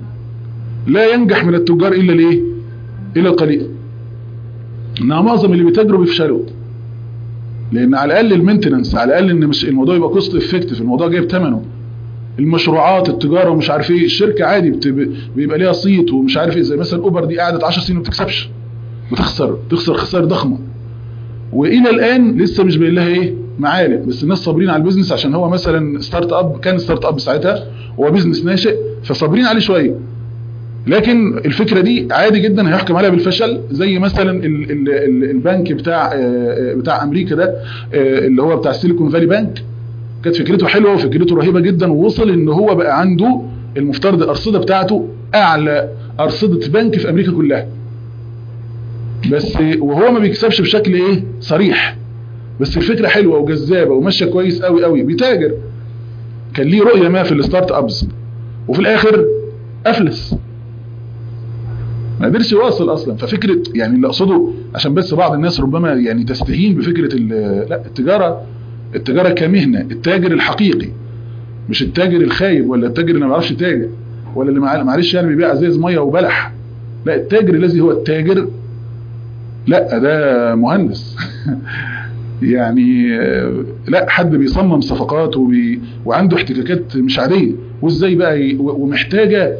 لا ينجح من التجار الا الايه الا القليل انما معظم اللي بيتاجروا بيفشلوا لان على الاقل المينتننس على الاقل ان مش الموضوع يبقى كوست افكتيف الموضوع جايب ثمنه المشروعات التجاره ومش عارف ايه الشركه عادي بت- بيبقى ليها صيت ومش عارف ايه زي مثلا اوبر دي قعدت 10 سنين وما بتكسبش بتخسر بتخسر خسائر ضخمه والى الان لسه مش باين لها ايه معالم بس الناس صابرين على البيزنس عشان هو مثلا ستارت اب كان ستارت اب ساعتها هو بيزنس ناشئ فصابرين عليه شويه لكن الفكره دي عادي جدا هيحكم عليها بالفشل زي مثلا ال ال ال البنك بتاع آه، بتاع امريكا ده آه، اللي هو بتاع سيليكون فالي بنك كانت فكرته حلوه وفكرته رهيبه جدا ووصل ان هو بقى عنده المفترض الارصده بتاعته اعلى ارصده بنك في امريكا كلها بس وهو ما بيكسبش بشكل ايه صريح بس الفكره حلوه وجذابه وماشيه كويس قوي قوي بيتاجر كان ليه رؤيه ما في الستارت ابس وفي الاخر افلس ما قدرش يواصل اصلا ففكره يعني اللي اقصده عشان بس بعض الناس ربما يعني تستهين بفكره ال- لا التجاره التجاره كمهنه التاجر الحقيقي مش التاجر الخايب ولا التاجر اللي ما بيعرفش يتاجر ولا اللي مع- معلش يعني بيبيع ازاز ميه وبلح لا التاجر الذي هو التاجر لا ده مهندس يعني آه، لا حد بيصمم صفقات وبي وعنده احتكاكات مش عاديه وازاي بقى ي... و- ومحتاجه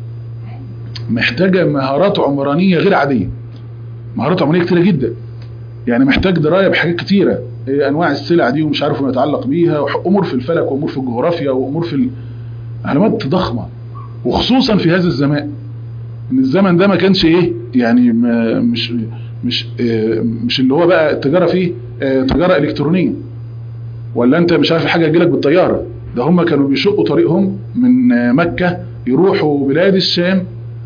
محتاجه مهارات عمرانيه غير عاديه مهارات عمرانيه كتيره جدا يعني محتاج درايه بحاجات كتيره إيه انواع السلع دي ومش عارف ما يتعلق بيها وامور في الفلك وامور في الجغرافيا وامور في ال- معلومات ضخمه وخصوصا في هذا الزمان ان الزمن ده ما كانش ايه يعني ما مش مش آه، مش اللي هو بقى التجاره فيه آه، تجاره الكترونيه ولا انت مش عارف حاجه تجيلك بالطياره ده هم كانوا بيشقوا طريقهم من آه، مكه يروحوا بلاد الشام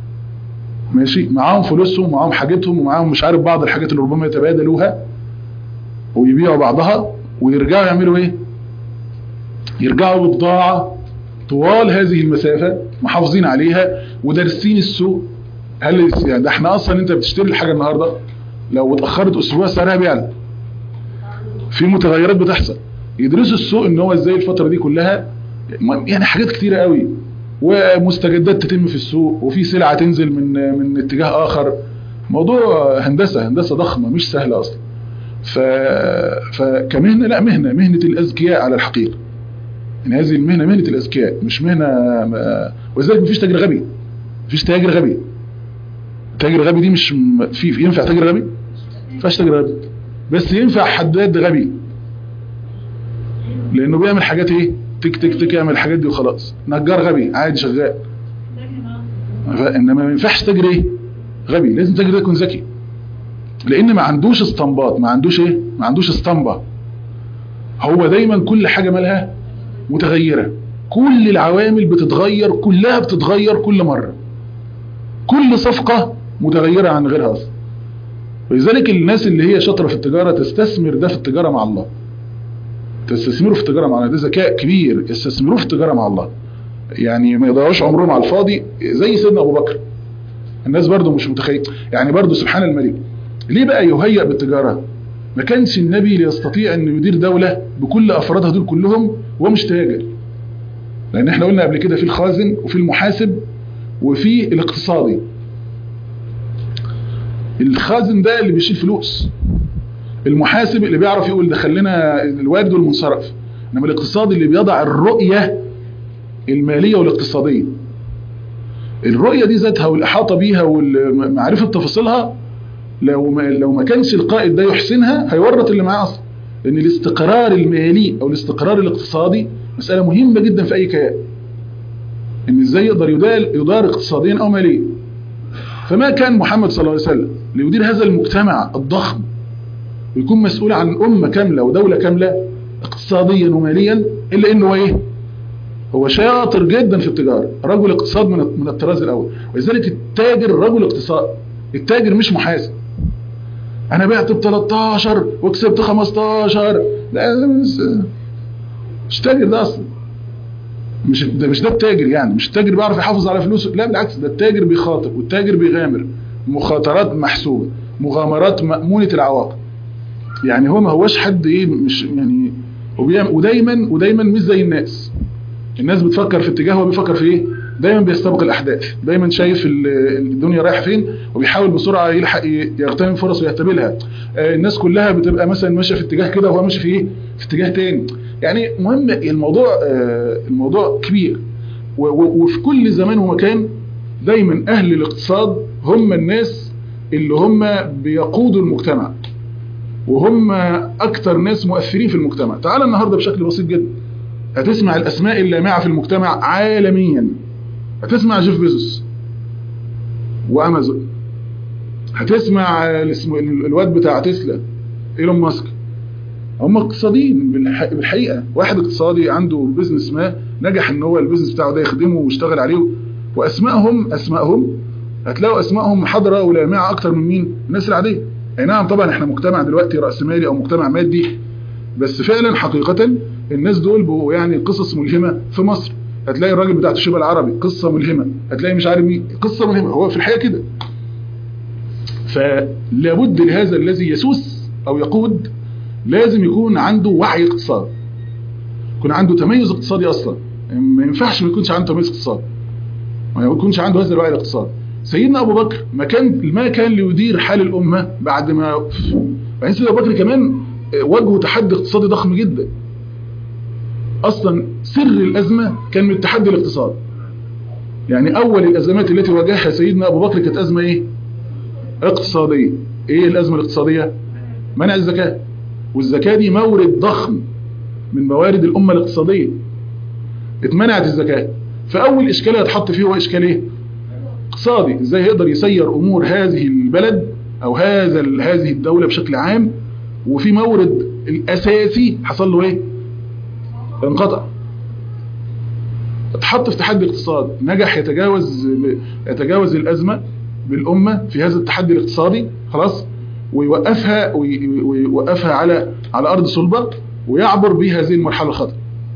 ماشي معاهم فلوسهم ومعاهم حاجتهم ومعاهم مش عارف بعض الحاجات اللي ربما يتبادلوها ويبيعوا بعضها ويرجعوا يعملوا ايه يرجعوا ببضاعة طوال هذه المسافة محافظين عليها ودارسين السوق هل يعني ده احنا اصلا انت بتشتري الحاجة النهاردة لو اتأخرت اسبوع سعرها بيعلى في متغيرات بتحصل يدرسوا السوق ان هو ازاي الفترة دي كلها يعني حاجات كتيرة قوي ومستجدات تتم في السوق وفي سلعة تنزل من من اتجاه اخر موضوع هندسة هندسة ضخمة مش سهلة اصلا ف... فكمهنة لا مهنة مهنة الاذكياء على الحقيقة ان هذه المهنة مهنة الاذكياء مش مهنة ما... ولذلك مفيش تاجر غبي مفيش تاجر غبي تاجر غبي دي مش م- في في- ينفع تاجر غبي ما ينفعش تاجر غبي بس ينفع حداد غبي لانه بيعمل حاجات ايه تك تك تك يعمل الحاجات دي وخلاص نجار غبي عادي شغال ف- انما ما ينفعش تاجر ايه غبي لازم تاجر ده يكون ذكي لان ما عندوش استنباط ما عندوش ايه ما عندوش اسطمبه هو دايما كل حاجه مالها متغيره كل العوامل بتتغير كلها بتتغير كل مره كل صفقه متغيره عن غيرها اصلا ولذلك الناس اللي هي شاطره في التجاره تستثمر ده في التجاره مع الله تستثمروا في التجاره مع الله ده ذكاء كبير يستثمروه في التجاره مع الله يعني ما يضيعوش عمرهم على الفاضي زي سيدنا ابو بكر الناس برضو مش متخيل يعني برضو سبحان الملك ليه بقى يهيأ بالتجاره ما كانش النبي ليستطيع ان يدير دوله بكل افرادها دول كلهم وهو مش تاجر لان احنا قلنا قبل كده في الخازن وفي المحاسب وفي الاقتصادي الخازن ده اللي بيشيل فلوس المحاسب اللي بيعرف يقول دخل لنا الوارد والمنصرف انما الاقتصادي اللي بيضع الرؤية المالية والاقتصادية الرؤية دي ذاتها والإحاطة بيها ومعرفة تفاصيلها لو ما لو ما كانش القائد ده يحسنها هيورط اللي معاه اصلا لان الاستقرار المالي او الاستقرار الاقتصادي مسألة مهمة جدا في اي كيان ان ازاي يقدر يدار, يدار اقتصاديا او ماليا فما كان محمد صلى الله عليه وسلم ليدير هذا المجتمع الضخم ويكون مسؤول عن أمة كاملة ودولة كاملة اقتصاديا وماليا إلا إنه إيه هو شاطر جدا في التجارة رجل اقتصاد من من الطراز الأول ولذلك التاجر رجل اقتصاد التاجر مش محاسب أنا بعت ب 13 وكسبت 15 لا مش, مش تاجر ده أصلا مش ده مش ده التاجر يعني مش التاجر بيعرف يحافظ على فلوسه لا بالعكس ده التاجر بيخاطر والتاجر بيغامر مخاطرات محسوبة مغامرات مأمونة العواقب يعني هو ما هوش حد ايه مش يعني ودايما ودايما مش زي الناس الناس بتفكر في اتجاه هو بيفكر في ايه دايما بيستبق الاحداث دايما شايف الدنيا رايحه فين وبيحاول بسرعه يلحق يغتنم فرص ويهتبلها الناس كلها بتبقى مثلا ماشيه في اتجاه كده وهو ماشي في ايه في اتجاه تاني يعني مهم الموضوع الموضوع كبير وفي كل زمان ومكان دايما اهل الاقتصاد هم الناس اللي هم بيقودوا المجتمع وهم اكتر ناس مؤثرين في المجتمع تعال النهاردة بشكل بسيط جدا هتسمع الاسماء اللامعة في المجتمع عالميا هتسمع جيف بيزوس وامازون هتسمع الواد بتاع تسلا ايلون ماسك هم اقتصاديين بالحقيقة واحد اقتصادي عنده بيزنس ما نجح ان هو البيزنس بتاعه ده يخدمه ويشتغل عليه واسمائهم اسمائهم هتلاقوا اسمائهم حاضرة ولامعة اكتر من مين الناس العادية اي نعم طبعا احنا مجتمع دلوقتي رأسمالي او مجتمع مادي بس فعلا حقيقة الناس دول بقوا يعني قصص ملهمة في مصر هتلاقي الراجل بتاع الشبه العربي قصة ملهمة هتلاقي مش عارف مين قصة ملهمة هو في الحقيقة كده فلابد لهذا الذي يسوس او يقود لازم يكون عنده وعي اقتصادي يكون عنده تميز اقتصادي اصلا ما ينفعش ما يكونش عنده تميز اقتصادي ما يكونش عنده هذا الوعي الاقتصادي سيدنا ابو بكر ما كان ما كان ليدير حال الامه بعد ما بعدين سيدنا ابو بكر كمان واجهه تحدي اقتصادي ضخم جدا اصلا سر الازمه كان من التحدي الاقتصادي يعني اول الازمات التي واجهها سيدنا ابو بكر كانت ازمه ايه اقتصاديه ايه الازمه الاقتصاديه منع الزكاه والزكاه دي مورد ضخم من موارد الامه الاقتصاديه اتمنعت الزكاه فاول اشكال هيتحط فيه هو اشكال ايه اقتصادي ازاي يقدر يسير امور هذه البلد او هذا هذه الدولة بشكل عام وفي مورد الاساسي حصل له ايه انقطع اتحط في تحدي اقتصادي نجح يتجاوز يتجاوز الازمة بالامة في هذا التحدي الاقتصادي خلاص ويوقفها ويوقفها على على ارض صلبة ويعبر بها هذه المرحلة الخطر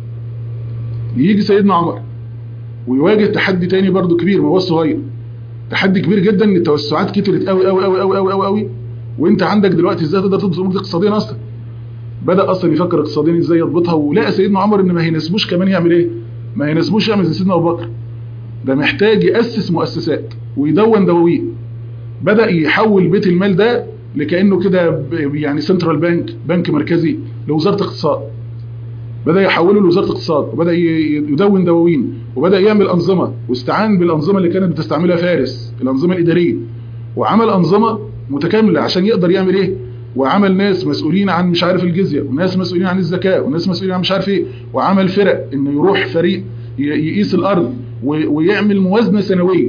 يجي سيدنا عمر ويواجه تحدي تاني برضو كبير ما هو صغير تحدي كبير جدا ان التوسعات كترت قوي قوي قوي قوي قوي قوي وانت عندك دلوقتي ازاي تقدر تضبط امورك اقتصاديا اصلا بدا اصلا يفكر اقتصاديا ازاي يضبطها ولقى سيدنا عمر ان ما هيناسبوش كمان يعمل ايه ما هيناسبوش يعمل زي سيدنا ابو بكر ده محتاج ياسس مؤسسات ويدون دواوين بدا يحول بيت المال ده لكانه كده يعني سنترال بنك بنك مركزي لوزاره اقتصاد بدأ يحوله لوزارة اقتصاد وبدأ يدون دواوين وبدأ يعمل أنظمة واستعان بالأنظمة اللي كانت بتستعملها فارس الأنظمة الإدارية وعمل أنظمة متكاملة عشان يقدر يعمل إيه وعمل ناس مسؤولين عن مش عارف الجزية وناس مسؤولين عن الزكاة وناس مسؤولين عن مش عارف إيه وعمل فرق إنه يروح فريق يقيس الأرض ويعمل موازنة سنوية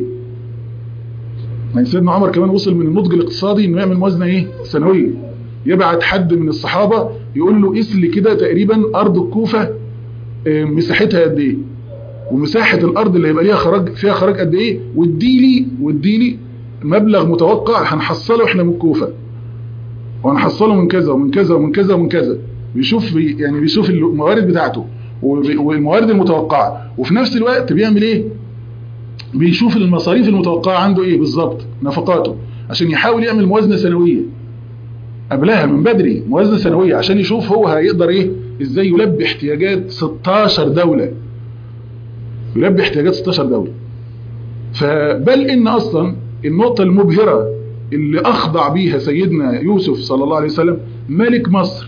يعني سيدنا عمر كمان وصل من النضج الاقتصادي إنه يعمل موازنة إيه سنوية يبعت حد من الصحابة يقول له قيس لي كده تقريبا ارض الكوفة مساحتها قد ايه ومساحة الارض اللي هيبقى ليها خراج فيها خراج قد ايه وادي لي وادي لي مبلغ متوقع هنحصله احنا من الكوفة وهنحصله من كذا ومن كذا ومن كذا ومن كذا بيشوف بي يعني بيشوف الموارد بتاعته وبي- والموارد المتوقعه وفي نفس الوقت بيعمل ايه بيشوف المصاريف المتوقعه عنده ايه بالظبط نفقاته عشان يحاول يعمل موازنه سنويه قبلها من بدري موازنه سنويه عشان يشوف هو هيقدر ايه ازاي يلبي احتياجات 16 دوله يلبي احتياجات 16 دوله فبل ان اصلا النقطه المبهره اللي اخضع بيها سيدنا يوسف صلى الله عليه وسلم ملك مصر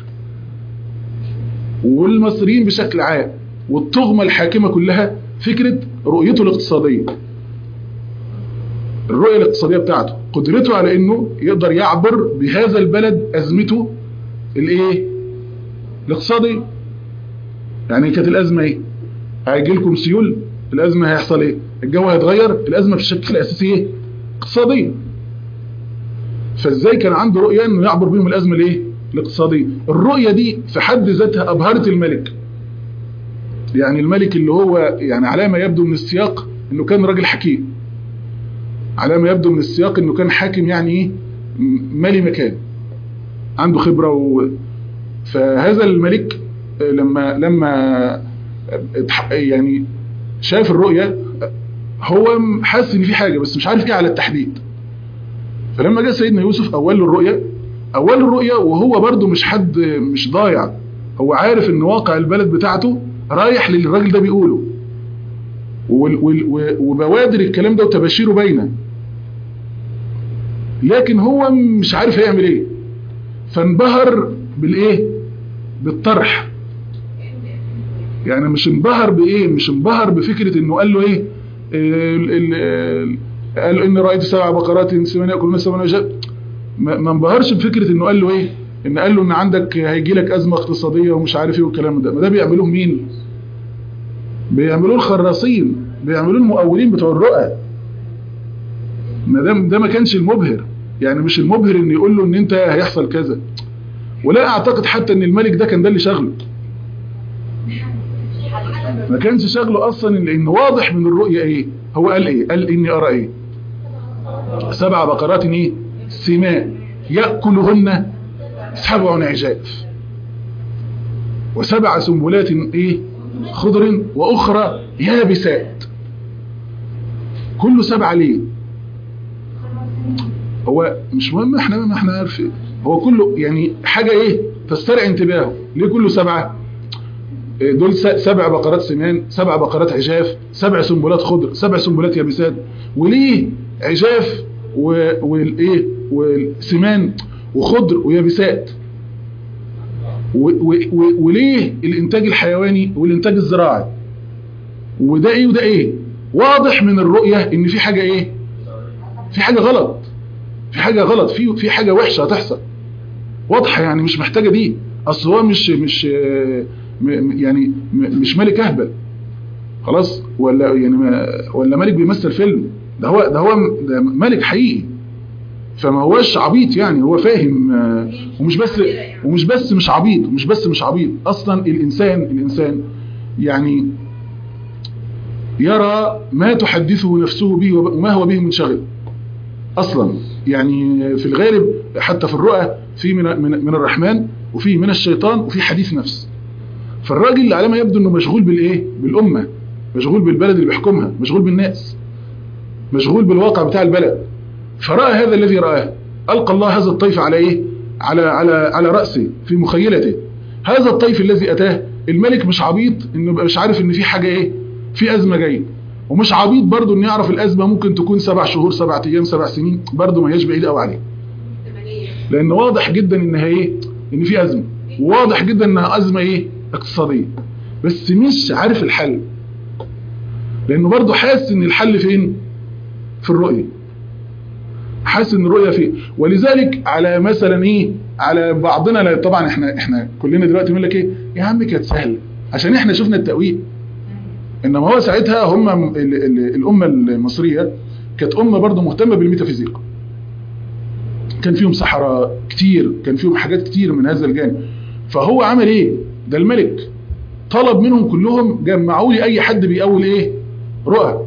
والمصريين بشكل عام والطغمه الحاكمه كلها فكره رؤيته الاقتصاديه الرؤيه الاقتصاديه بتاعته قدرته على انه يقدر يعبر بهذا البلد ازمته الايه الاقتصاديه يعني كانت الازمه ايه هيجي لكم سيول الازمه هيحصل ايه الجو هيتغير الازمه بشكل اساسي ايه اقتصاديه فازاي كان عنده رؤيه انه يعبر بيهم الازمه الايه الاقتصاديه الرؤيه دي في حد ذاتها ابهرت الملك يعني الملك اللي هو يعني على ما يبدو من السياق انه كان راجل حكيم على ما يبدو من السياق انه كان حاكم يعني ايه م- مالي مكان عنده خبره و... فهذا الملك آه، لما لما آه، اتح- يعني شاف الرؤيه هو م- حاسس ان في حاجه بس مش عارف ايه على التحديد فلما جاء سيدنا يوسف اول له الرؤيه اول له الرؤيه وهو برده مش حد مش ضايع هو عارف ان واقع البلد بتاعته رايح للي الراجل ده بيقوله وال- وال- و- وبوادر الكلام ده وتباشيره باينه لكن هو مش عارف هيعمل ايه فانبهر بالايه بالطرح يعني مش انبهر بايه مش انبهر بفكره انه قال له ايه ال- ال- ال- قال له اني رايت سبع بقرات سمان ياكلون سبع وجاء ما ما انبهرش بفكره انه قال له ايه ان قال له ان عندك هيجي لك ازمه اقتصاديه ومش عارف ايه والكلام ده ما ده بيعملوه مين بيعملوه الخراصين بيعملوه المقاولين بتوع الرؤى ما ده ده ما كانش المبهر يعني مش المبهر ان يقول له ان انت هيحصل كذا ولا اعتقد حتى ان الملك ده كان ده اللي شغله ما كانش شغله اصلا لان واضح من الرؤيه ايه هو قال ايه قال اني ارى ايه سبع بقرات ايه سماء ياكلهن سبع عجاف وسبع سنبلات ايه خضر واخرى يابسات كله سبعه ليه هو مش مهم احنا ما احنا عارفين هو كله يعني حاجه ايه تسترعي انتباهه ليه كله سبعه إيه دول س- سبع بقرات سمان سبع بقرات عجاف سبع سنبلات خضر سبع سنبلات يابسات وليه عجاف و- والايه والسمان وخضر ويابسات و- و- و- وليه الانتاج الحيواني والانتاج الزراعي وده ايه وده ايه واضح من الرؤيه ان في حاجه ايه في حاجه غلط في حاجه غلط في في حاجه وحشه هتحصل واضحه يعني مش محتاجه دي اصل هو مش مش آه، م- م- يعني م- مش ملك اهبل خلاص ولا يعني ما ولا ملك بيمثل فيلم ده هو ده هو ده ملك حقيقي فما هوش عبيط يعني هو فاهم آه، ومش بس ومش بس مش عبيط ومش بس مش عبيط اصلا الانسان الانسان يعني يرى ما تحدثه نفسه به وما هو به منشغل اصلا يعني في الغالب حتى في الرؤى في من من, من الرحمن وفي من الشيطان وفي حديث نفس فالراجل على ما يبدو انه مشغول بالايه بالامه مشغول بالبلد اللي بيحكمها مشغول بالناس مشغول بالواقع بتاع البلد فراى هذا الذي راه القى الله هذا الطيف على ايه على على على راسه في مخيلته هذا الطيف الذي اتاه الملك مش عبيط انه يبقى مش عارف ان في حاجه ايه في ازمه جايه ومش عبيط برضه انه يعرف الازمه ممكن تكون سبع شهور سبع ايام سبع سنين برضه ما هيش بعيد قوي عليه لان واضح جدا انها ايه ان في ازمه وواضح جدا انها ازمه ايه اقتصاديه بس مش عارف الحل لانه برضه حاسس ان الحل فين في الرؤيه حاسس ان الرؤيه فين ولذلك على مثلا ايه على بعضنا لا طبعا احنا احنا كلنا دلوقتي بنقول لك ايه يا عم كانت سهله عشان احنا شفنا التاويل انما هو ساعتها هم ال- ال- الامه المصريه كانت امه برضه مهتمه بالميتافيزيق كان فيهم صحراء كتير كان فيهم حاجات كتير من هذا الجانب فهو عمل ايه ده الملك طلب منهم كلهم جمعوا لي اي حد بيقول ايه رؤى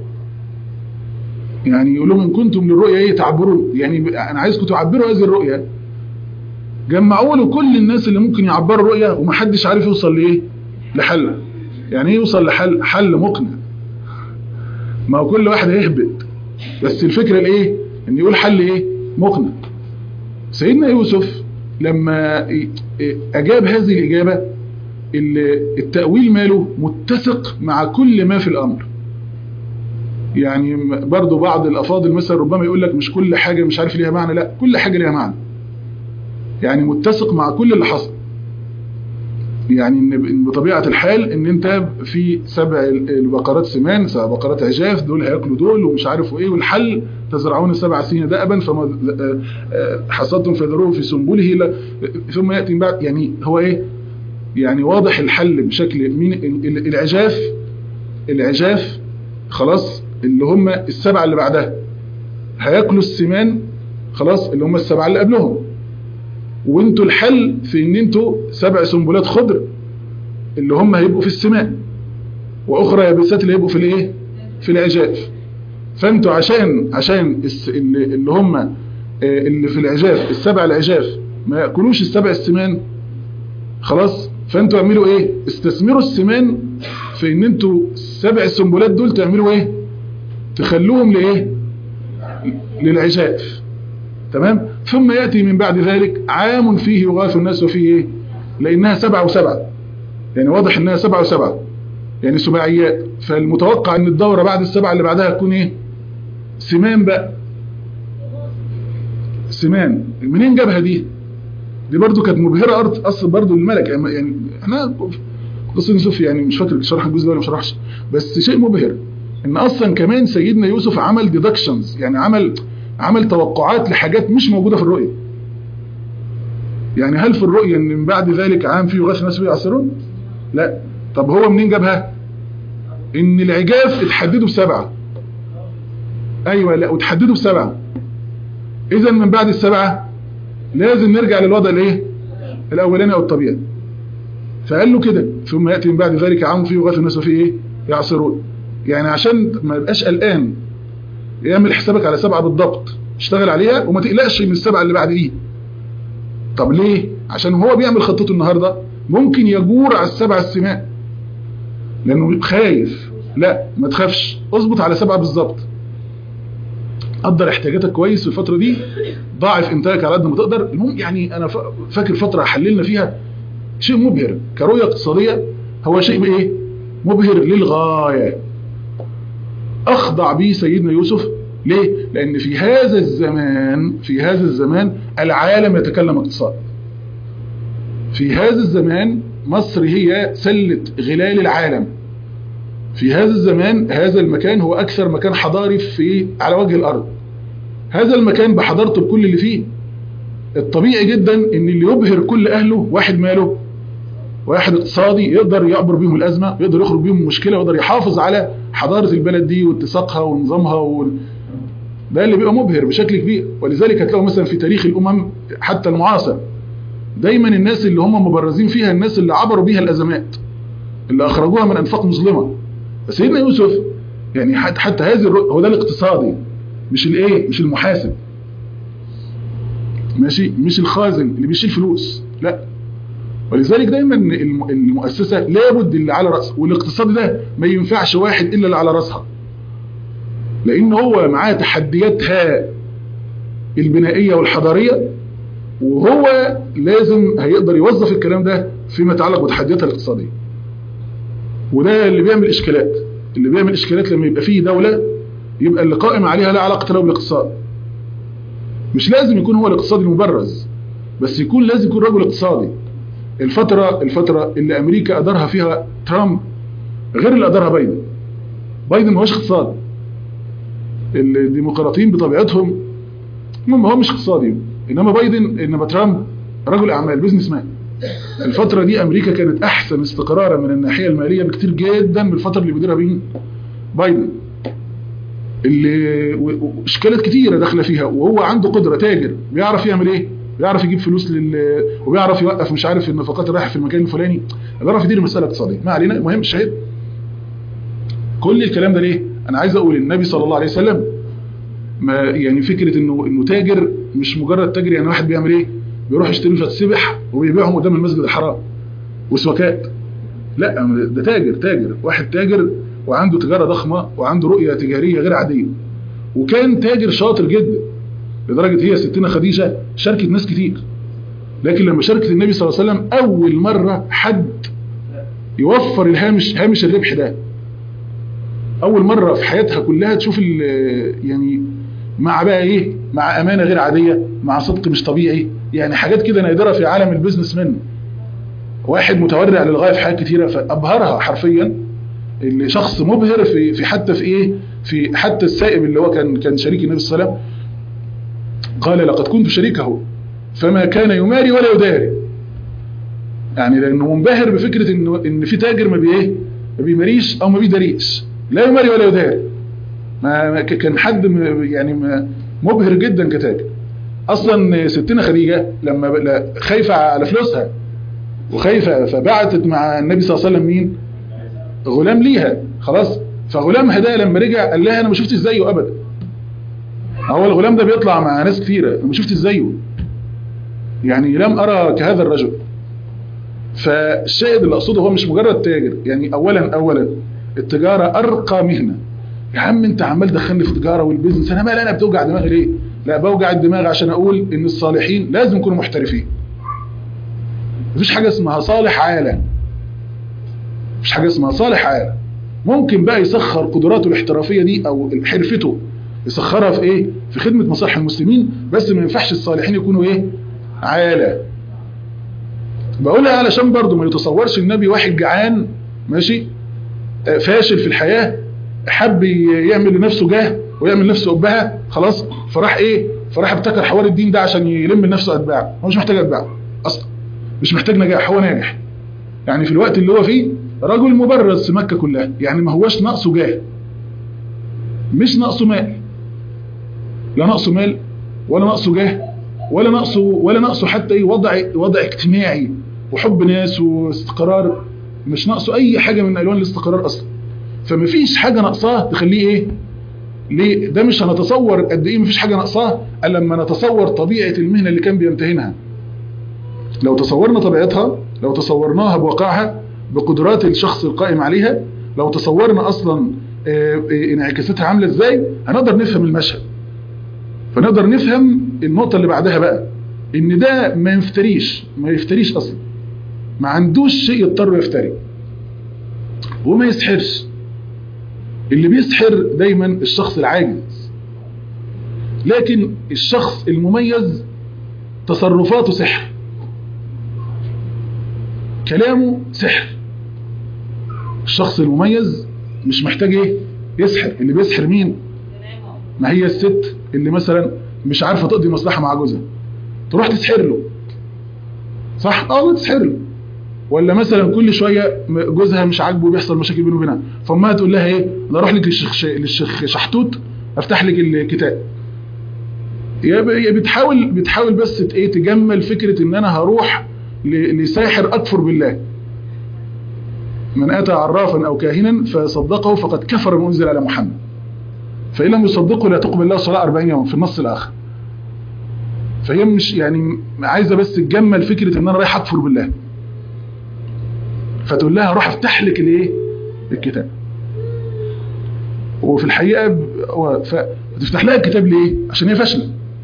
يعني يقول لهم ان كنتم للرؤيا ايه تعبرون يعني انا عايزكم تعبروا هذه الرؤيا جمعوا له كل الناس اللي ممكن يعبروا رؤيه ومحدش عارف يوصل لايه لحل يعني ايه يوصل لحل حل مقنع ما هو كل واحد هيهبط بس الفكره الايه ان يقول حل ايه مقنع سيدنا يوسف لما اجاب هذه الاجابه التاويل ماله متسق مع كل ما في الامر يعني برضو بعض الافاضل مثلا ربما يقول لك مش كل حاجه مش عارف ليها معنى لا كل حاجه ليها معنى يعني متسق مع كل اللي حصل يعني ان بطبيعه الحال ان انت في سبع البقرات سمان سبع بقرات عجاف دول هياكلوا دول ومش عارف ايه والحل تزرعون سبع سنين دأبا فما حصدتم فذروه في سنبله ثم ياتي من بعد يعني هو ايه يعني واضح الحل بشكل مين العجاف العجاف خلاص اللي هم السبعه اللي بعدها هياكلوا السمان خلاص اللي هم السبعه اللي قبلهم وانتوا الحل في ان انتوا سبع سنبلات خضر اللي هم هيبقوا في السماء واخرى يابسات اللي هيبقوا في الايه في العجاف فانتوا عشان عشان اللي هم اللي في العجاف السبع العجاف ما ياكلوش السبع السمان خلاص فانتوا اعملوا ايه استثمروا السمان في ان انتوا السبع السنبلات دول تعملوا ايه تخلوهم لايه للعجاف تمام ثم يأتي من بعد ذلك عام فيه يغاث الناس وفيه ايه لانها سبعة وسبعة يعني واضح انها سبعة وسبعة يعني سباعيات فالمتوقع ان الدورة بعد السبعة اللي بعدها تكون ايه سمان بقى سمان منين جابها دي دي برضو كانت مبهرة ارض اصل برضو الملك يعني احنا قصة يوسف يعني مش فاكر شرح الجزء ده ولا ما شرحش بس شيء مبهر ان اصلا كمان سيدنا يوسف عمل ديدكشنز يعني عمل عمل توقعات لحاجات مش موجودة في الرؤية يعني هل في الرؤية ان من بعد ذلك عام فيه يغاث الناس يعصرون لا طب هو منين جابها ان العجاف اتحددوا بسبعة ايوه لا وتحددوا بسبعة اذا من بعد السبعة لازم نرجع للوضع الايه الاولاني او الطبيعي فقال له كده ثم يأتي من بعد ذلك عام فيه يغاث الناس وفيه ايه يعصرون يعني عشان ما يبقاش قلقان يعمل حسابك على سبعة بالضبط اشتغل عليها وما تقلقش من السبعة اللي بعد دي طب ليه عشان هو بيعمل خطته النهاردة ممكن يجور على السبعة السماء لانه خايف لا ما تخافش اظبط على سبعة بالظبط قدر احتياجاتك كويس في الفترة دي ضاعف انتاجك على قد ما تقدر المهم يعني انا فاكر فترة حللنا فيها شيء مبهر كرؤية اقتصادية هو شيء ايه مبهر للغاية أخضع به سيدنا يوسف ليه؟ لأن في هذا الزمان في هذا الزمان العالم يتكلم اقتصاد في هذا الزمان مصر هي سلة غلال العالم في هذا الزمان هذا المكان هو أكثر مكان حضاري في على وجه الأرض هذا المكان بحضارته بكل اللي فيه الطبيعي جدا ان اللي يبهر كل أهله واحد ماله واحد اقتصادي يقدر يعبر بيهم الأزمة يقدر يخرج بيهم المشكلة يقدر يحافظ على حضارة البلد دي واتساقها ونظامها وال... ده اللي بيبقى مبهر بشكل كبير ولذلك هتلاقوا مثلا في تاريخ الأمم حتى المعاصر دايما الناس اللي هم مبرزين فيها الناس اللي عبروا بيها الأزمات اللي أخرجوها من أنفاق مظلمة سيدنا يوسف يعني حتى, حتى هذه الرؤية هو ده الاقتصادي مش الايه مش المحاسب ماشي مش الخازن اللي بيشيل فلوس لا ولذلك دايما المؤسسة لابد اللي على رأسها والاقتصاد ده ما ينفعش واحد إلا اللي على رأسها لأن هو معاه تحدياتها البنائية والحضارية وهو لازم هيقدر يوظف الكلام ده فيما يتعلق بتحدياتها الاقتصادية وده اللي بيعمل إشكالات اللي بيعمل إشكالات لما يبقى فيه دولة يبقى اللي قائم عليها لا علاقة له بالاقتصاد مش لازم يكون هو الاقتصاد المبرز بس يكون لازم يكون رجل اقتصادي الفترة الفترة اللي أمريكا أدارها فيها ترامب غير اللي أدارها بايدن بايدن ما هوش اقتصادي الديمقراطيين بطبيعتهم المهم هو مش اقتصادي إنما بايدن إنما ترامب رجل أعمال بيزنس مان الفترة دي أمريكا كانت أحسن استقرارا من الناحية المالية بكتير جدا من الفترة اللي بيديرها بين بايدن اللي اشكالات كتيرة داخله فيها وهو عنده قدرة تاجر بيعرف يعمل ايه بيعرف يجيب فلوس لل وبيعرف يوقف مش عارف النفقات اللي رايحه في المكان الفلاني بيعرف يدير مساله اقتصاديه ما علينا المهم الشاهد كل الكلام ده ليه انا عايز اقول النبي صلى الله عليه وسلم ما يعني فكره انه انه تاجر مش مجرد تاجر يعني واحد بيعمل ايه بيروح يشتري شويه سبح وبيبيعهم قدام المسجد الحرام وسواكات لا ده تاجر تاجر واحد تاجر وعنده تجاره ضخمه وعنده رؤيه تجاريه غير عاديه وكان تاجر شاطر جدا لدرجه هي ستنا خديجه شاركت ناس كتير لكن لما شاركت النبي صلى الله عليه وسلم اول مره حد يوفر الهامش هامش الربح ده اول مره في حياتها كلها تشوف يعني مع بقى ايه مع امانه غير عاديه مع صدق مش طبيعي يعني حاجات كده نادره في عالم البيزنس منه واحد متورع للغايه في حاجات كتيره فابهرها حرفيا اللي شخص مبهر في في حتى في ايه في حتى السائب اللي هو كان كان شريك النبي صلى الله عليه وسلم قال لقد كنت شريكه فما كان يماري ولا يداري يعني لانه منبهر بفكره انه ان في تاجر ما بي ايه ما بيماريش او ما بيداريش لا يماري ولا يداري ما كان حد يعني مبهر جدا كتاجر اصلا ستنا خديجه لما خايفه على فلوسها وخايفه فبعتت مع النبي صلى الله عليه وسلم مين غلام ليها خلاص فغلامها ده لما رجع قال لها انا ما شفتش زيه ابدا هو الغلام ده بيطلع مع ناس كثيره ما شفتش زيه يعني لم ارى كهذا الرجل فالشاهد اللي اقصده هو مش مجرد تاجر يعني اولا اولا التجاره ارقى مهنه يا عم انت عمال دخلني في تجاره والبيزنس انا مالي انا بتوجع دماغي ليه لا بوجع الدماغ عشان اقول ان الصالحين لازم يكونوا محترفين مفيش حاجه اسمها صالح عالة مفيش حاجه اسمها صالح عالة ممكن بقى يسخر قدراته الاحترافيه دي او حرفته يسخرها في ايه في خدمه مصالح المسلمين بس ما ينفعش الصالحين يكونوا ايه عالة بقولها علشان برضو ما يتصورش النبي واحد جعان ماشي فاشل في الحياه حب يعمل لنفسه جاه ويعمل لنفسه قبها خلاص فراح ايه فراح ابتكر حوار الدين ده عشان يلم لنفسه اتباع هو مش محتاج اتباع اصلا مش محتاج نجاح هو ناجح يعني في الوقت اللي هو فيه رجل مبرز في مكة كلها يعني ما هوش ناقصه جاه مش ناقصه مال لا ناقصه مال ولا ناقصه جاه ولا ناقصه ولا ناقصه حتى ايه وضع وضع اجتماعي وحب ناس واستقرار مش ناقصه اي حاجه من الوان الاستقرار اصلا فمفيش حاجه ناقصاه تخليه ايه ليه ده مش هنتصور قد ايه مفيش حاجه ناقصاه الا لما نتصور طبيعه المهنه اللي كان بيمتهنها لو تصورنا طبيعتها لو تصورناها بواقعها بقدرات الشخص القائم عليها لو تصورنا اصلا انعكاساتها عامله ازاي هنقدر نفهم المشهد فنقدر نفهم النقطه اللي بعدها بقى ان ده ما يفتريش ما يفتريش اصلا ما عندوش شيء يضطر يفتري وما يسحرش اللي بيسحر دايما الشخص العاجز لكن الشخص المميز تصرفاته سحر كلامه سحر الشخص المميز مش محتاج ايه يسحر اللي بيسحر مين ما هي الست اللي مثلا مش عارفه تقضي مصلحه مع جوزها تروح تسحر له صح اه تسحر له ولا مثلا كل شويه جوزها مش عاجبه بيحصل مشاكل بينه وبينها فامها تقول لها ايه انا اروح لك للشيخ للشيخ شحتوت افتح لك الكتاب هي بتحاول بتحاول بس ايه تجمل فكره ان انا هروح لساحر اكفر بالله من اتى عرافا او كاهنا فصدقه فقد كفر بما انزل على محمد فان لم يصدقه لا تقبل له صلاه 40 يوم في النص الاخر فهي مش يعني عايزه بس تجمل فكره ان انا رايح اكفر بالله فتقول لها روح افتح لك الايه الكتاب وفي الحقيقه فتفتح لها الكتاب ليه عشان هي فاشله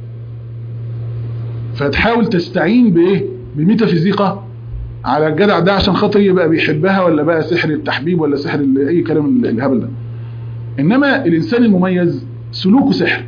فتحاول تستعين بايه بميتافيزيقا على الجدع ده عشان خاطر يبقى بيحبها ولا بقى سحر التحبيب ولا سحر اي كلام الهبل ده انما الانسان المميز سلوكه سحر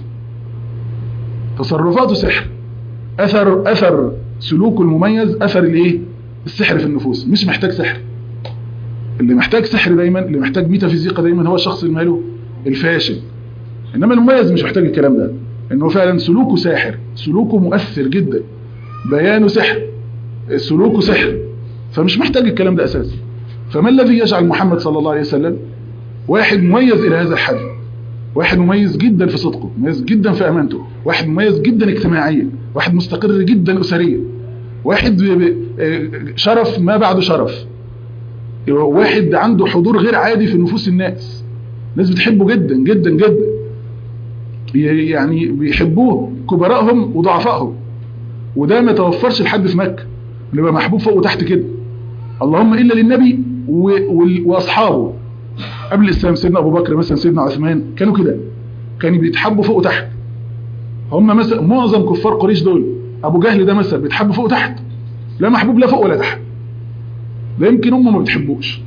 تصرفاته سحر اثر اثر سلوكه المميز اثر الايه السحر في النفوس مش محتاج سحر اللي محتاج سحر دايما اللي محتاج ميتافيزيقا دايما هو الشخص اللي ماله الفاشل انما المميز مش محتاج الكلام ده انه فعلا سلوكه ساحر سلوكه مؤثر جدا بيانه سحر سلوكه سحر فمش محتاج الكلام ده اساسا فما الذي يجعل محمد صلى الله عليه وسلم واحد مميز الى هذا الحد واحد مميز جدا في صدقه مميز جدا في امانته واحد مميز جدا اجتماعيا واحد مستقر جدا اسريا واحد شرف ما بعده شرف واحد عنده حضور غير عادي في نفوس الناس الناس بتحبه جدا جدا جدا يعني بيحبوه كبرائهم وضعفائهم وده ما توفرش لحد في مكه انه يبقى محبوب فوق وتحت كده اللهم الا للنبي و... وال- واصحابه قبل الاسلام سيدنا ابو بكر مثلا سيدنا عثمان كانوا كده كانوا بيتحبوا فوق وتحت هم مثلا معظم كفار قريش دول ابو جهل ده مثلا بيتحب فوق وتحت لا محبوب لا فوق ولا تحت ده يمكن هم ما بتحبوش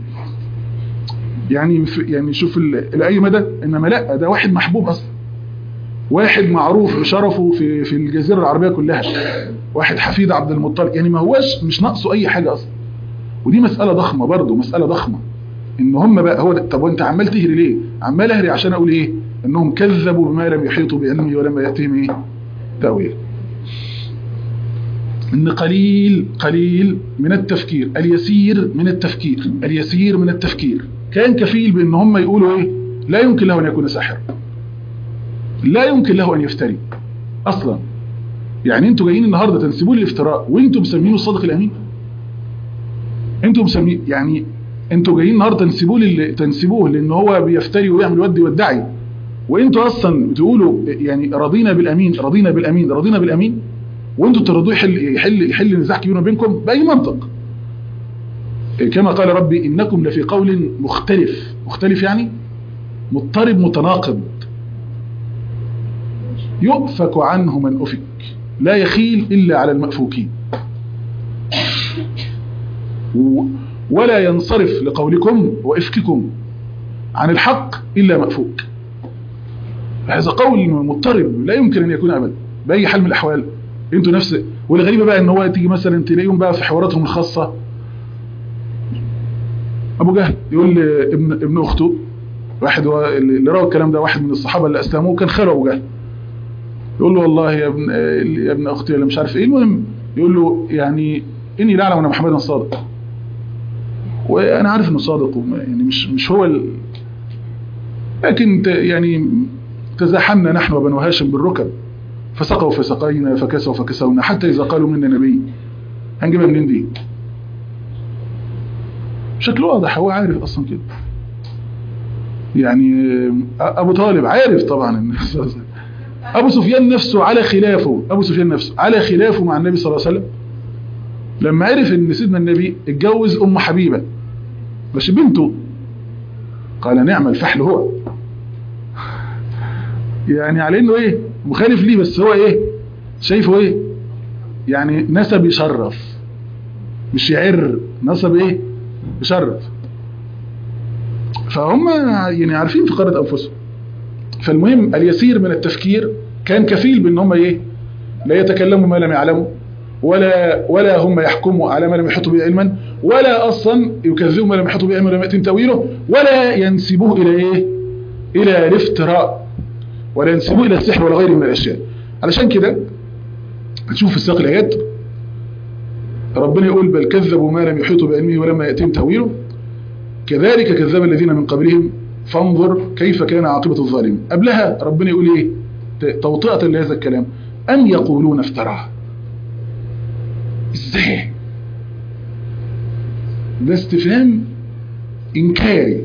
يعني في يعني شوف ال- لاي مدى انما لا ده واحد محبوب اصلا واحد معروف بشرفه في في الجزيره العربيه كلها واحد حفيد عبد المطلب يعني ما هوش مش ناقصه اي حاجه اصلا ودي مساله ضخمه برضه مساله ضخمه ان هم بقى هو ده طب وانت عمال تهري ليه عمال اهري عشان اقول ايه انهم كذبوا بما لم يحيطوا بعلمه ولما ياتيهم ايه تاويل ان قليل قليل من التفكير اليسير من التفكير اليسير من التفكير كان كفيل بان هم يقولوا ايه لا يمكن له ان يكون ساحرا لا يمكن له ان يفتري اصلا يعني انتوا جايين النهارده تنسبوا لي الافتراء وانتوا مسمينه الصادق الامين انتوا مسمين يعني انتوا جايين النهارده تنسبوه لل... تنسبوه لان هو بيفتري ويعمل ود ويدعي وانتوا اصلا بتقولوا يعني رضينا بالامين رضينا بالامين رضينا بالامين وانتوا ترضوه يحل يحل يحل نزاع كبير ما بينكم باي منطق كما قال ربي انكم لفي قول مختلف مختلف يعني مضطرب متناقض يؤفك عنه من أفك لا يخيل إلا على المأفوكين و- ولا ينصرف لقولكم وإفككم عن الحق إلا مأفوك هذا قول مضطرب لا يمكن أن يكون أبدا بأي حال من الأحوال انتوا نفس والغريبة بقى ان هو تيجي مثلا تلاقيهم بقى في حواراتهم الخاصة ابو جهل يقول لابن ابن اخته واحد هو اللي روى الكلام ده واحد من الصحابة اللي اسلموا كان خاله ابو جهل يقول له والله يا ابن يا ابن اختي ولا مش عارف ايه المهم يقول له يعني اني لا اعلم ان محمدا صادق وانا عارف انه صادق وما- يعني مش مش هو ال... لكن ت- يعني تزاحمنا نحن وبنو هاشم بالركب فسقوا فسقينا فكسوا فكسونا حتى اذا قالوا منا نبي هنجيبها منين دي شكله واضح هو عارف اصلا كده يعني ابو طالب عارف طبعا ان ابو سفيان نفسه على خلافه ابو سفيان نفسه على خلافه مع النبي صلى الله عليه وسلم لما عرف ان سيدنا النبي اتجوز ام حبيبه مش بنته قال نعم الفحل هو يعني على انه ايه مخالف ليه بس هو ايه شايفه ايه يعني نسب يشرف مش يعر نسب ايه يشرف فهم يعني عارفين في قرة انفسهم فالمهم اليسير من التفكير كان كفيل بان هم ايه لا يتكلموا ما لم يعلموا ولا ولا هم يحكموا على ما لم يحطوا به علما ولا اصلا يكذبوا ما لم يحطوا به علما ولم يتم تاويله ولا ينسبوه الى ايه الى الافتراء ولا ينسبوه الى السحر ولا غيره من الاشياء علشان كده هتشوف في سياق الايات ربنا يقول بل كذبوا ما لم يحيطوا بعلمه ولما ياتيهم تاويله كذلك كذب الذين من قبلهم فانظر كيف كان عاقبة الظالمين قبلها ربنا يقول ايه ت- توطئة لهذا الكلام أم يقولون افتراه ازاي ده استفهام إنكاري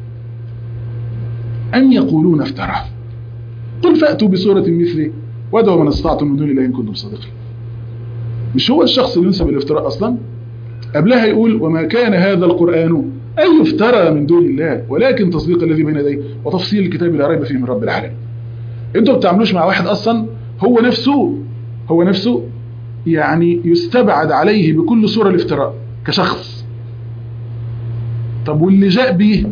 أم يقولون افتراه قل فأتوا بسورة مثله وادعوا من استطعتم من دون الله إن كنتم صادقين مش هو الشخص اللي ينسب الافتراء أصلا قبلها يقول وما كان هذا القرآن أن يفترى من دون الله ولكن تصديق الذي بين يديه وتفصيل الكتاب لا ريب فيه من رب العالمين انتوا بتعملوش مع واحد أصلا هو نفسه هو نفسه يعني يستبعد عليه بكل صورة الافتراء كشخص طب واللي جاء به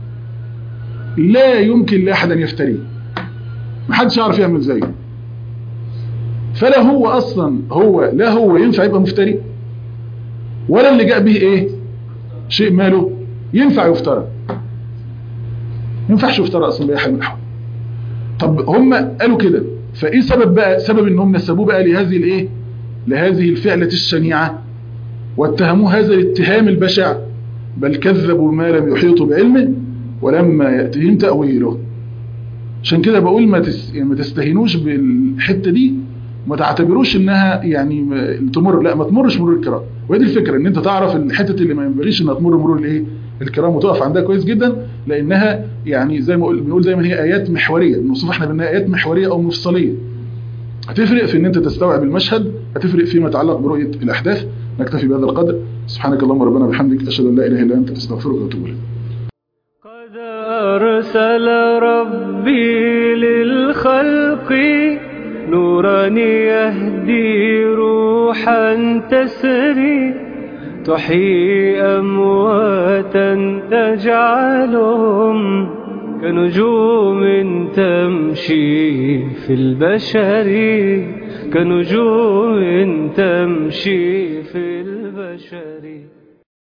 لا يمكن لأحد أن يفتريه محدش يعرف يعمل زيه فلا هو أصلا هو لا هو ينفع يبقى مفتري ولا اللي جاء به ايه شيء ماله ينفع يفترى ينفعش يفترى اصلا باي حال من الاحوال طب هم قالوا كده فايه سبب بقى سبب انهم نسبوه بقى لهذه الايه لهذه الفعلة الشنيعة واتهموه هذا الاتهام البشع بل كذبوا ما لم يحيطوا بعلمه ولما يأتيهم تأويله عشان كده بقول ما, تس... يعني ما تستهينوش بالحتة دي ما تعتبروش انها يعني م- تمر لا ما تمرش مرور الكرام وهي دي الفكره ان انت تعرف الحته اللي ما ينبغيش انها تمر مرور الايه الكرام وتقف عندها كويس جدا لانها يعني زي ما قل- بنقول دايما هي ايات محوريه بنوصف احنا بانها ايات محوريه او مفصليه هتفرق في ان انت تستوعب المشهد هتفرق فيما يتعلق برؤيه الاحداث نكتفي بهذا القدر سبحانك اللهم ربنا وبحمدك اشهد ان لا اله الا انت استغفرك واتوب اليك قد أرسل ربي للخلق نورا يهدي روحا تسري تحيي أمواتا تجعلهم كنجوم تمشي في البشر كنجوم تمشي في البشر